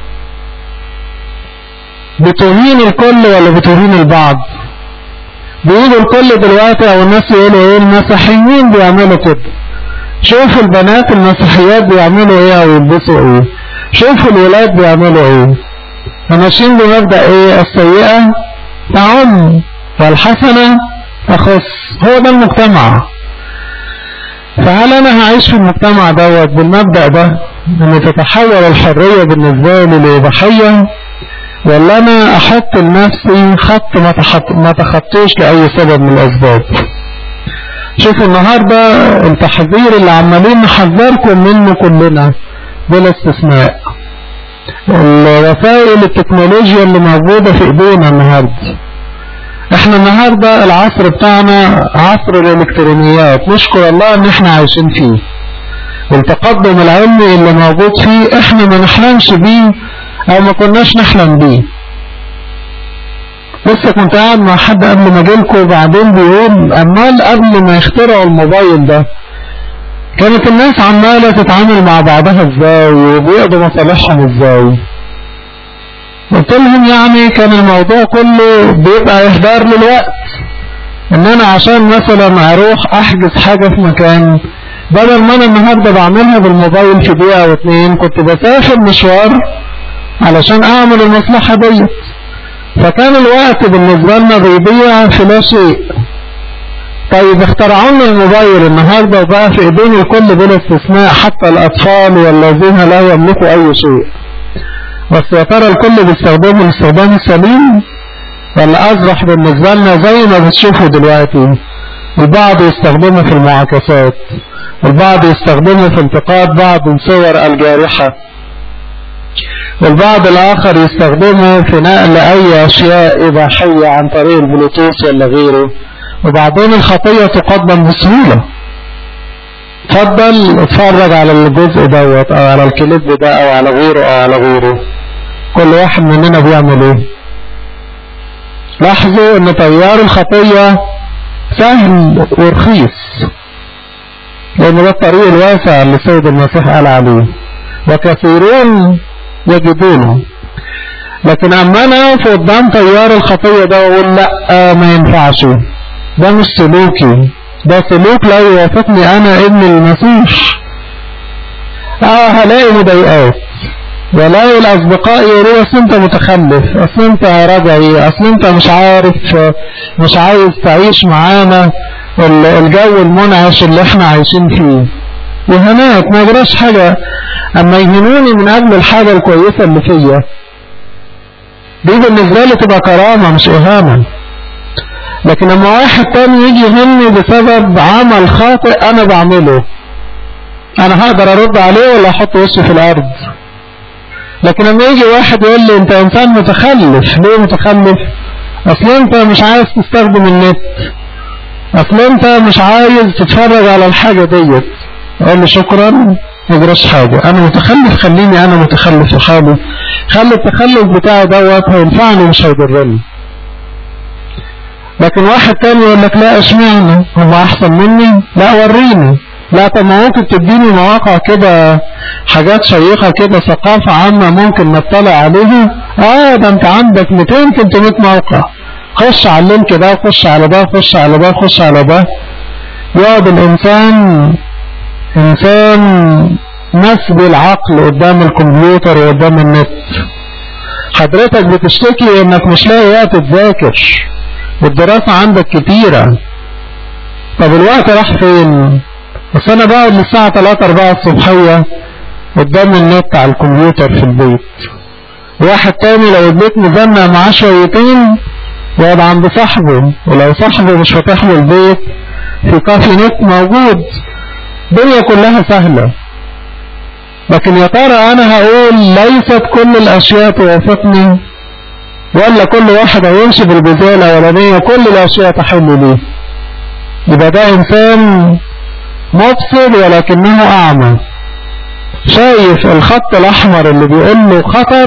بتهين الكل ولا بتهين البعض بيقولوا الكل دلوقتي او الناس يقولوا ايه المسيحيين بيعملوا كده شوفوا البنات المسيحيات بيعملوا ايه او يلبسوا ايه شوفوا الولاد بيعملوا ايه ماشيين بمبدأ ايه السيئة تعم والحسنة تخص هو ده المجتمع فهل انا هعيش في المجتمع دوت بالمبدأ ده ان تتحول الحرية بالنسبة لي لإباحية ولا انا احط لنفسي خط ما, تحط ما تخطوش لأي سبب من الاسباب شوفوا النهاردة التحذير اللي عمالين نحذركم منه كلنا بلا استثناء الوسائل التكنولوجيا اللي موجودة في ايدينا النهاردة احنا النهاردة العصر بتاعنا عصر الالكترونيات نشكر الله ان احنا عايشين فيه والتقدم العلمي اللي موجود فيه احنا ما نحلمش بيه او ما كناش نحلم بيه لسه كنت قاعد مع حد قبل ما اجيلكوا وبعدين بيقول امال قبل ما يخترعوا الموبايل ده كانت الناس عمالة تتعامل مع بعضها ازاي وبيقضوا مصالحهم ازاي قلت لهم يعني كان الموضوع كله بيبقى اهدار للوقت ان انا عشان مثلا اروح احجز حاجة في مكان بدل ما انا النهاردة بعملها بالموبايل في دقيقة او اتنين كنت بسافر مشوار علشان اعمل المصلحة ديت فكان الوقت بالنسبة لنا بيضيع في لا شيء طيب اخترعوا لنا الموبايل النهاردة وبقى في ايدين الكل بلا استثناء حتى الاطفال والذين لا يملكوا اي شيء بس يا ترى الكل بيستخدمه الاستخدام السليم ولا اصبح بالنسبة لنا زي ما بتشوفوا دلوقتي البعض يستخدمه في المعاكسات والبعض يستخدمه في انتقاد بعض الصور الجارحة والبعض الآخر يستخدمه في نقل أي أشياء إباحية عن طريق البلوتوث ولا غيره وبعدين الخطية تقدم بسهولة اتفضل اتفرج على الجزء دوت أو على الكليب ده أو على غيره أو على غيره كل واحد مننا بيعمل ايه لاحظوا ان تيار الخطية سهل ورخيص لان ده الطريق الواسع اللي السيد المسيح قال عليه وكثيرون يجدونه لكن اما انا اقف قدام تيار الخطية ده واقول لا ما ينفعش ده مش سلوكي ده سلوك لا يوافقني انا ابن المسيح اه هلاقي مضايقات ولاقي الأصدقاء يقولوا أصل أنت متخلف أصل أنت رجعي أصل أنت مش عارف مش عايز تعيش معانا الجو المنعش اللي احنا عايشين فيه وهناك ما يجراش حاجة أما يهنوني من أجل الحاجة الكويسة اللي فيا دي بالنسبة لي تبقى كرامة مش إهانة لكن لما واحد تاني يجي يهني بسبب عمل خاطئ أنا بعمله أنا هقدر أرد عليه ولا أحط وشي في الأرض لكن لما يجي واحد يقول لي أنت إنسان متخلف ليه متخلف أصل أنت مش عايز تستخدم النت أصل أنت مش عايز تتفرج على الحاجة ديت أقول له شكرا ما يجراش حاجة أنا متخلف خليني أنا متخلف في حالي خلي التخلف بتاعي دوت هينفعني مش هيضرني لكن واحد تاني يقول لك لا اشمعنى هم احسن مني لا وريني لا طب ما ممكن تديني مواقع كده حاجات شيقة كده ثقافة عامة ممكن نطلع عليها اه ده انت عندك 200 300 موقع خش على اللينك ده خش على ده خش على ده خش على ده يقعد الانسان انسان مسبي العقل قدام الكمبيوتر وقدام النت حضرتك بتشتكي انك مش لاقي وقت تذاكر والدراسة عندك كتيرة طب الوقت راح فين بس انا بقعد للساعة 3 4 الصبحية قدام النت على الكمبيوتر في البيت واحد تاني لو البيت مزنق معاه شويتين يقعد عند صاحبه ولو صاحبه مش فاتح له البيت في كافي نت موجود الدنيا كلها سهلة لكن يا ترى انا هقول ليست كل الاشياء توافقني ولا كل واحد هيمشي بالجزئية الاولانية كل الاشياء تحل ليه يبقى ده انسان مبصر ولكنه اعمى شايف الخط الاحمر اللي بيقول له خطر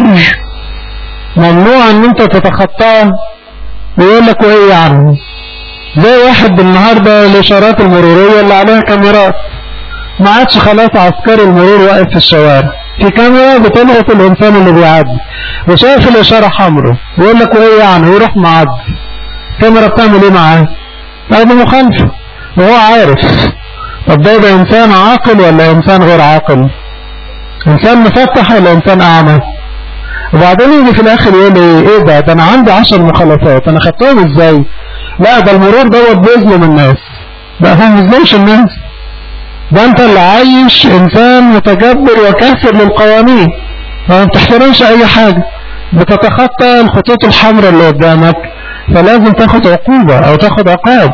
ممنوع ان انت تتخطاه ويقول لك وايه يعني زي واحد النهارده الاشارات المروريه اللي عليها كاميرات ما عادش خلاص عسكري المرور واقف في الشوارع في كاميرا بتلقط الانسان اللي بيعدي وشايف الاشاره حمراء ويقول لك وايه يعني ويروح معدي الكاميرا بتعمل ايه معاه؟ هذه مخالفه وهو عارف طب ده يبقى انسان عاقل ولا انسان غير عاقل؟ انسان مفتح ولا انسان اعمى؟ وبعدين يجي في الاخر يقول ايه ايه ده ده انا عندي 10 مخالفات انا خدتهم ازاي؟ لا ده المرور دوت بيظلم الناس لا هو ما بيظلمش الناس ده انت اللي عايش انسان متجبر وكافر للقوانين ما بتحترمش اي حاجة بتتخطى الخطوط الحمراء اللي قدامك فلازم تاخد عقوبة او تاخد عقاب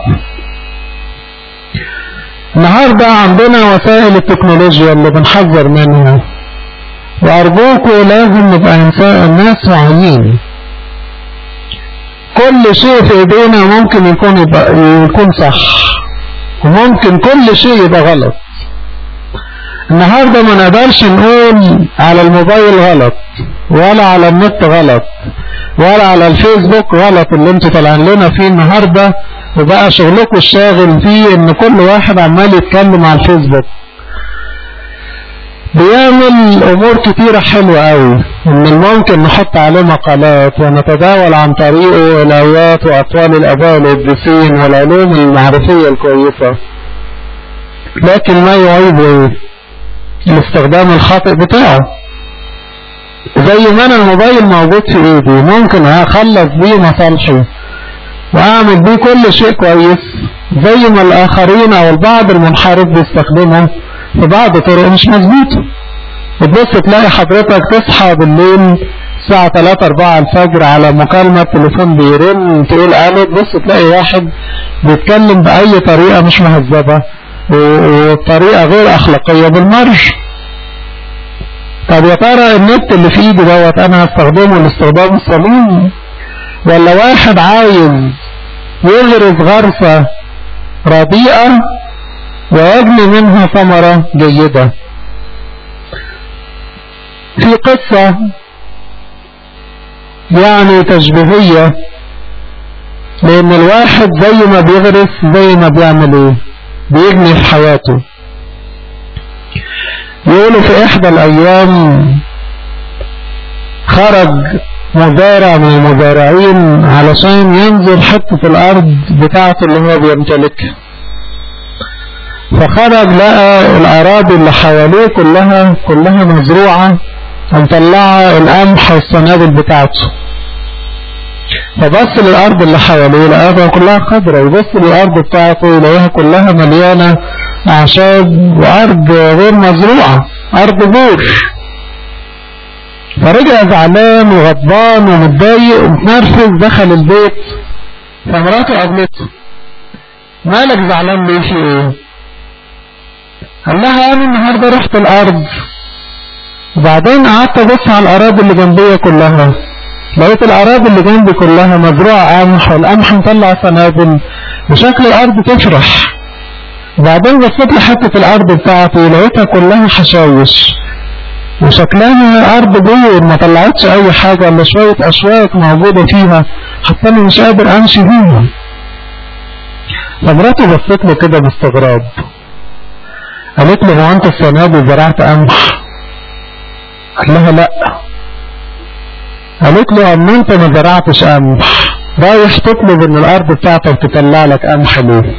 النهاردة عندنا وسائل التكنولوجيا اللي بنحذر منها وارجوكوا لازم نبقى الناس واعيين كل شيء في ايدينا ممكن يكون يبقى يكون صح وممكن كل شيء يبقى غلط النهاردة ما نقدرش نقول على الموبايل غلط ولا على النت غلط ولا على الفيسبوك غلط اللي انتوا طالعين لنا فيه النهاردة وبقى شغلكم الشاغل فيه ان كل واحد عمال يتكلم على الفيسبوك بيعمل امور كتيرة حلوة قوي من الممكن نحط عليه مقالات ونتداول عن طريقه الايات واقوال الاباء القديسين والعلوم المعرفية الكويسة لكن ما يعيب ايه الاستخدام الخاطئ بتاعه زي ما انا الموبايل موجود في ايدي ممكن اخلص بيه مصالحي واعمل بيه كل شيء كويس زي ما الاخرين او البعض المنحرف بيستخدمه في بعض طرق مش مظبوطه وتبص تلاقي حضرتك تصحى بالليل الساعة 3 4 الفجر على مكالمة تليفون بيرن تقول الو تبص تلاقي واحد بيتكلم بأي طريقة مش مهذبة وطريقة غير أخلاقية بالمرج طب يا ترى النت اللي في ايدي دوت انا هستخدمه الاستخدام السليم ولا واحد عايز يغرس غرسة رديئة ويجني منها ثمرة جيدة في قصة يعني تشبيهية لان الواحد زي ما بيغرس زي ما بيعمل ايه بيجني في حياته يقولوا في احدى الايام خرج مزارع من المزارعين علشان ينزل حتة الارض بتاعته اللي هو بيمتلكها فخرج لقى الاراضي اللي حواليه كلها كلها مزروعة مطلعة القمح والسنابل بتاعته فبص للأرض اللي حواليه لقاها كلها خضرة يبص للأرض بتاعته يلاقيها كلها مليانة أعشاب وأرض غير مزروعة أرض بور فرجع زعلان وغضبان ومتضايق ومتنرفز دخل البيت فمراته قابلته مالك زعلان ليه في ايه؟ قال لها انا النهارده رحت الارض وبعدين قعدت ابص على الاراضي اللي جنبيه كلها لقيت الاراضي اللي جنبي كلها مزروعه قمح والقمح مطلع سنابل وشكل الارض تفرح وبعدين بصيت لحته الارض بتاعتي لقيتها كلها حشاوش وشكلها ارض بيور ما طلعتش اي حاجه الا شويه اشواك موجوده فيها حتى انا مش قادر امشي فيها فمراته بصت له كده باستغراب قالت له هو انت السنه دي زرعت قمح قال لها لا قالت له اما انت ما زرعتش قمح رايح تطلب ان الارض بتاعتك تطلع لك قمح ليه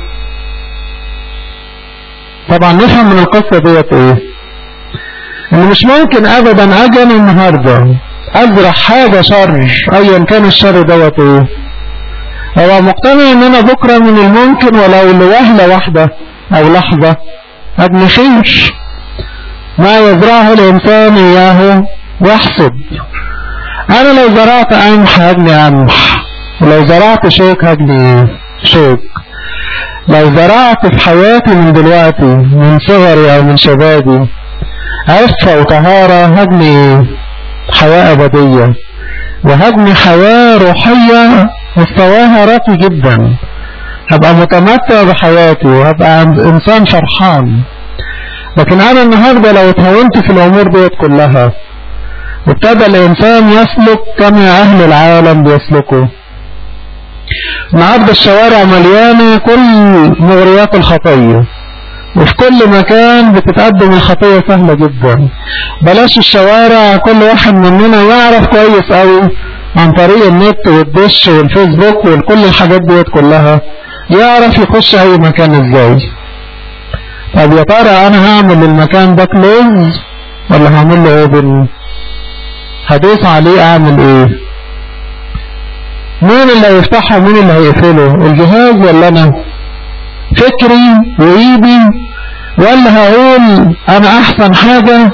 طبعا نفهم من القصه ديت ايه ان مش ممكن ابدا اجي انا النهارده ازرع حاجه شر ايا كان الشر دوت ايه هو مقتنع ان انا بكره من الممكن ولو لوهله واحده او لحظه ابني خير ما يزرعه الانسان اياه يحصد انا لو زرعت قمح هبني قمح ولو زرعت شوك هبني شوك لو زرعت في حياتي من دلوقتي من صغري او من شبابي عفة وطهارة هبني حياة أبدية وهبني حياة روحية مستواها راقي جدا هبقى متمتع بحياتي وهبقى إنسان فرحان لكن أنا النهاردة لو اتهونت في الأمور ديت كلها وابتدى الإنسان يسلك كما أهل العالم بيسلكوا النهاردة الشوارع مليانة كل مغريات الخطية وفي كل مكان بتتقدم الخطية سهلة جدا بلاش الشوارع كل واحد مننا يعرف كويس قوي عن طريق النت والدش والفيسبوك وكل الحاجات ديت كلها يعرف يخش اي مكان ازاي طب يا ترى انا هعمل المكان ده كلوز ولا هعمل له اوبن هدوس عليه اعمل ايه مين اللي هيفتحه ومين اللي هيقفله الجهاز ولا انا فكري وايدي ولا هقول انا احسن حاجة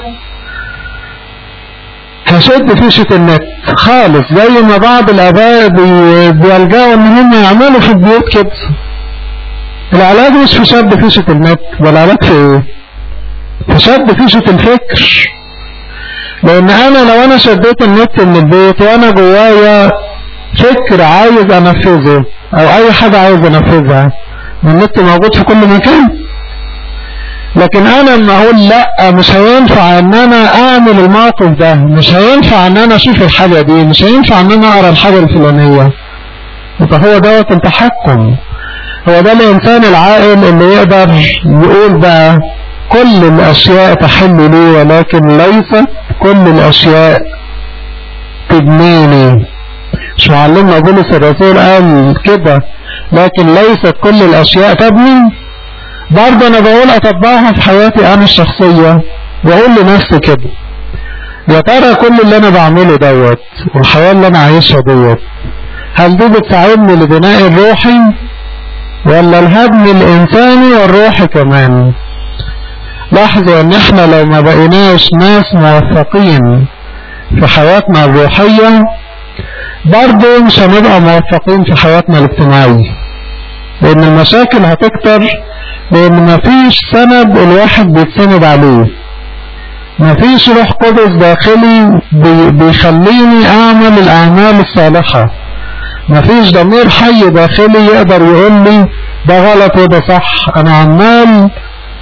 هشد فيشة النت خالص زي ما بعض الاباء بي- بيلجأوا ان هم يعملوا في البيوت كده العلاج مش في شد فيشة النت والعلاج في ايه في شد فيشة الفكر لان انا لو انا شديت النت من البيت وانا جوايا فكر عايز انفذه او اي حاجة عايز انفذها النت موجود في كل مكان لكن انا لما اقول لا مش هينفع ان انا اعمل الموقف ده مش هينفع ان انا اشوف الحاجة دي مش هينفع ان انا اقرا الحاجة الفلانية يبقى هو دوت التحكم هو ده الانسان العاقل اللي يقدر يقول بقى كل الاشياء تحل لي ولكن ليست كل الاشياء تبنيني مش معلمنا بولس الرسول قال كده لكن ليست كل الاشياء تبني برضه انا بقول اطبقها في حياتي انا الشخصية واقول لنفسي كده يا ترى كل اللي انا بعمله دوت والحياة اللي انا عايشها دوت هل دي بتساعدني لبناء الروحي ولا الهدم الانساني والروحي كمان لاحظوا ان احنا لو ما بقيناش ناس موفقين في حياتنا الروحية برضه مش هنبقى موفقين في حياتنا الاجتماعية لان المشاكل هتكتر لان مفيش سند الواحد بيتسند عليه مفيش روح قدس داخلي بي بيخليني اعمل الاعمال الصالحة مفيش ضمير حي داخلي يقدر يقول لي ده غلط وده صح انا عمال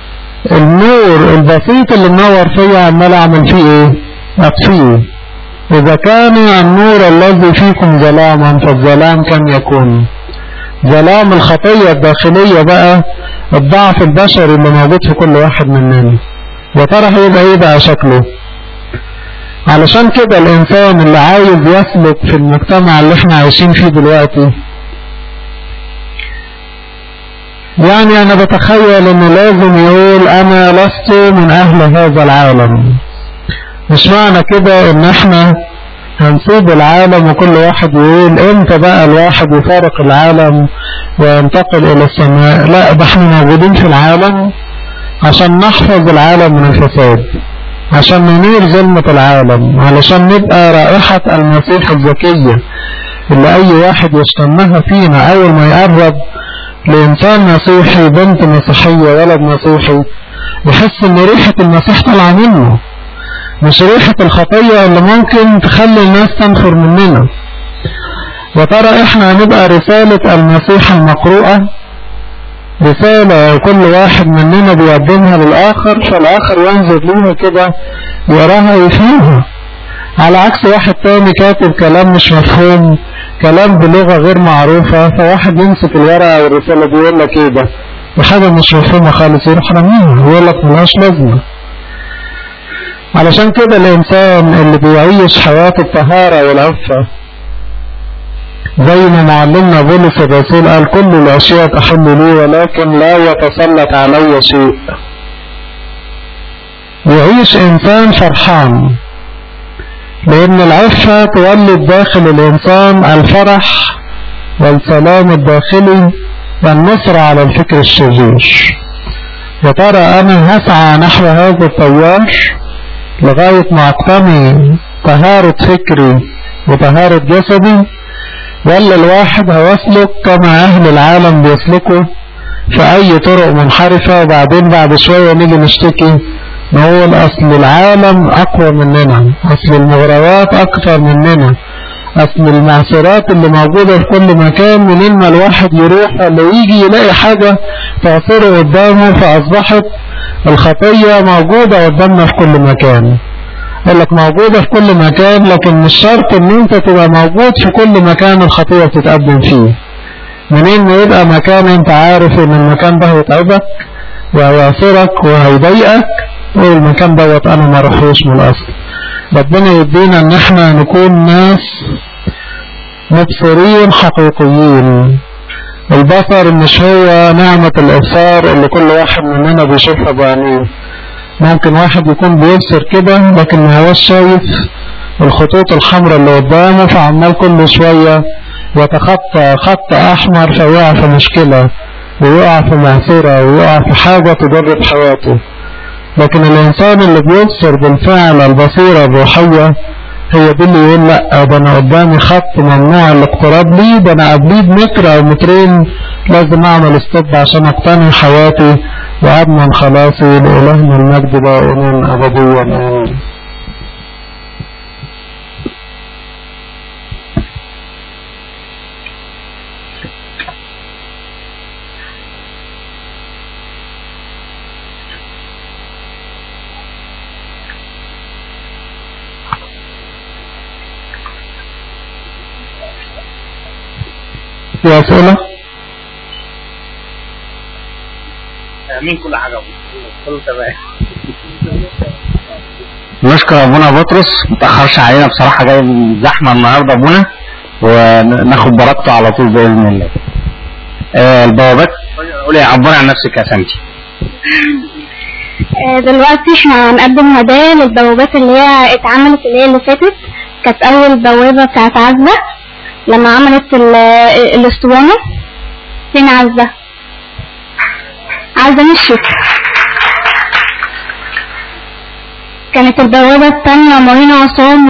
النور البسيط اللي منور فيا عمال اعمل فيه ايه اطفيه اذا كان النور الذي فيكم ظلاما فالظلام كم يكون ظلام الخطية الداخلية بقى الضعف البشري اللي موجود في كل واحد مننا يا ترى هيبقى ايه بقى شكله علشان كده الانسان اللي عايز يسلك في المجتمع اللي احنا عايشين فيه دلوقتي يعني انا بتخيل انه لازم يقول انا لست من اهل هذا العالم مش معنى كده ان احنا هنسيب العالم وكل واحد يقول امتى بقى الواحد يفارق العالم وينتقل الى السماء لا ده احنا موجودين في العالم عشان نحفظ العالم من الفساد عشان ننير ظلمة العالم علشان نبقى رائحة المسيح الزكية اللي اي واحد يشتمها فينا اول ما يقرب لانسان مسيحي بنت مسيحية ولد مسيحي يحس ان ريحة المسيح طالعة منه مش ريحة الخطية اللي ممكن تخلي الناس تنفر مننا وترى احنا هنبقى رسالة المسيح المقروءة رسالة كل واحد مننا بيقدمها للآخر فالآخر ينظر ليها كده يراها ويفهمها على عكس واحد تاني كاتب كلام مش مفهوم كلام بلغة غير معروفة فواحد يمسك الورقة والرسالة دي يقول لك ايه ده دي حاجة مش مفهومة خالص يروح رميها ويقول لك ملهاش لازمة علشان كده الإنسان اللي بيعيش حياة الطهارة والعفة زي ما معلمنا بولس الرسول قال كل الأشياء تحل لي ولكن لا يتسلط علي شيء يعيش إنسان فرحان لأن العفة تولد داخل الإنسان الفرح والسلام الداخلي والنصر على الفكر الشرير يا ترى أنا هسعى نحو هذا التيار لغاية ما أقتني طهارة فكري وطهارة جسدي ولا الواحد هيسلك كما أهل العالم بيسلكوا في أي طرق منحرفة وبعدين بعد شوية نيجي نشتكي نقول أصل العالم أقوى مننا أصل المغريات أكثر مننا أصل المعصرات اللي موجودة في كل مكان منين ما الواحد يروح ولا يجي يلاقي حاجة تعصره قدامه فأصبحت الخطية موجودة قدامنا في كل مكان يقول لك موجودة في كل مكان لكن مش شرط ان انت تبقى موجود في كل مكان الخطية بتتقدم فيه منين ما يبقى مكان انت عارف ان المكان ده هيتعبك وهيعصرك وهيضايقك والمكان دوت انا ما اروحوش من الاصل ربنا يدينا ان احنا نكون ناس مبصرين حقيقيين البصر مش هو نعمة الابصار اللي كل واحد مننا بيشوفها بعينيه ممكن واحد يكون بيبصر كده لكن ما هوش شايف الخطوط الحمراء اللي قدامه فعمال كل شوية يتخطى خط احمر فيقع في مشكلة ويقع في معصرة ويقع في حاجة تضر بحياته لكن الانسان اللي بيبصر بالفعل البصيرة الروحية هي دي اللي يقول لا ده انا قدامي خط ممنوع الاقتراب ليه ده انا قبليه بمتر او مترين لازم اعمل ستوب عشان اقتني حياتي واضمن خلاصي لالهنا المجد دائما ابديا امين في أسئلة؟ مين كل حاجة كله تمام نشكر ابونا بطرس متأخرش علينا بصراحة جاي من زحمة النهاردة ابونا وناخد بركته على طول بإذن الله آه البوابات قولي عبري عن نفسك يا سامتي آه، دلوقتي احنا هنقدم هدايا للبوابات اللي هي اتعملت اللي هي اللي فاتت كانت اول بوابة بتاعت عزة لما عملت ال- الاسطوانة فين عزة عزة مشيت كانت البوابة التانية مارينا عصام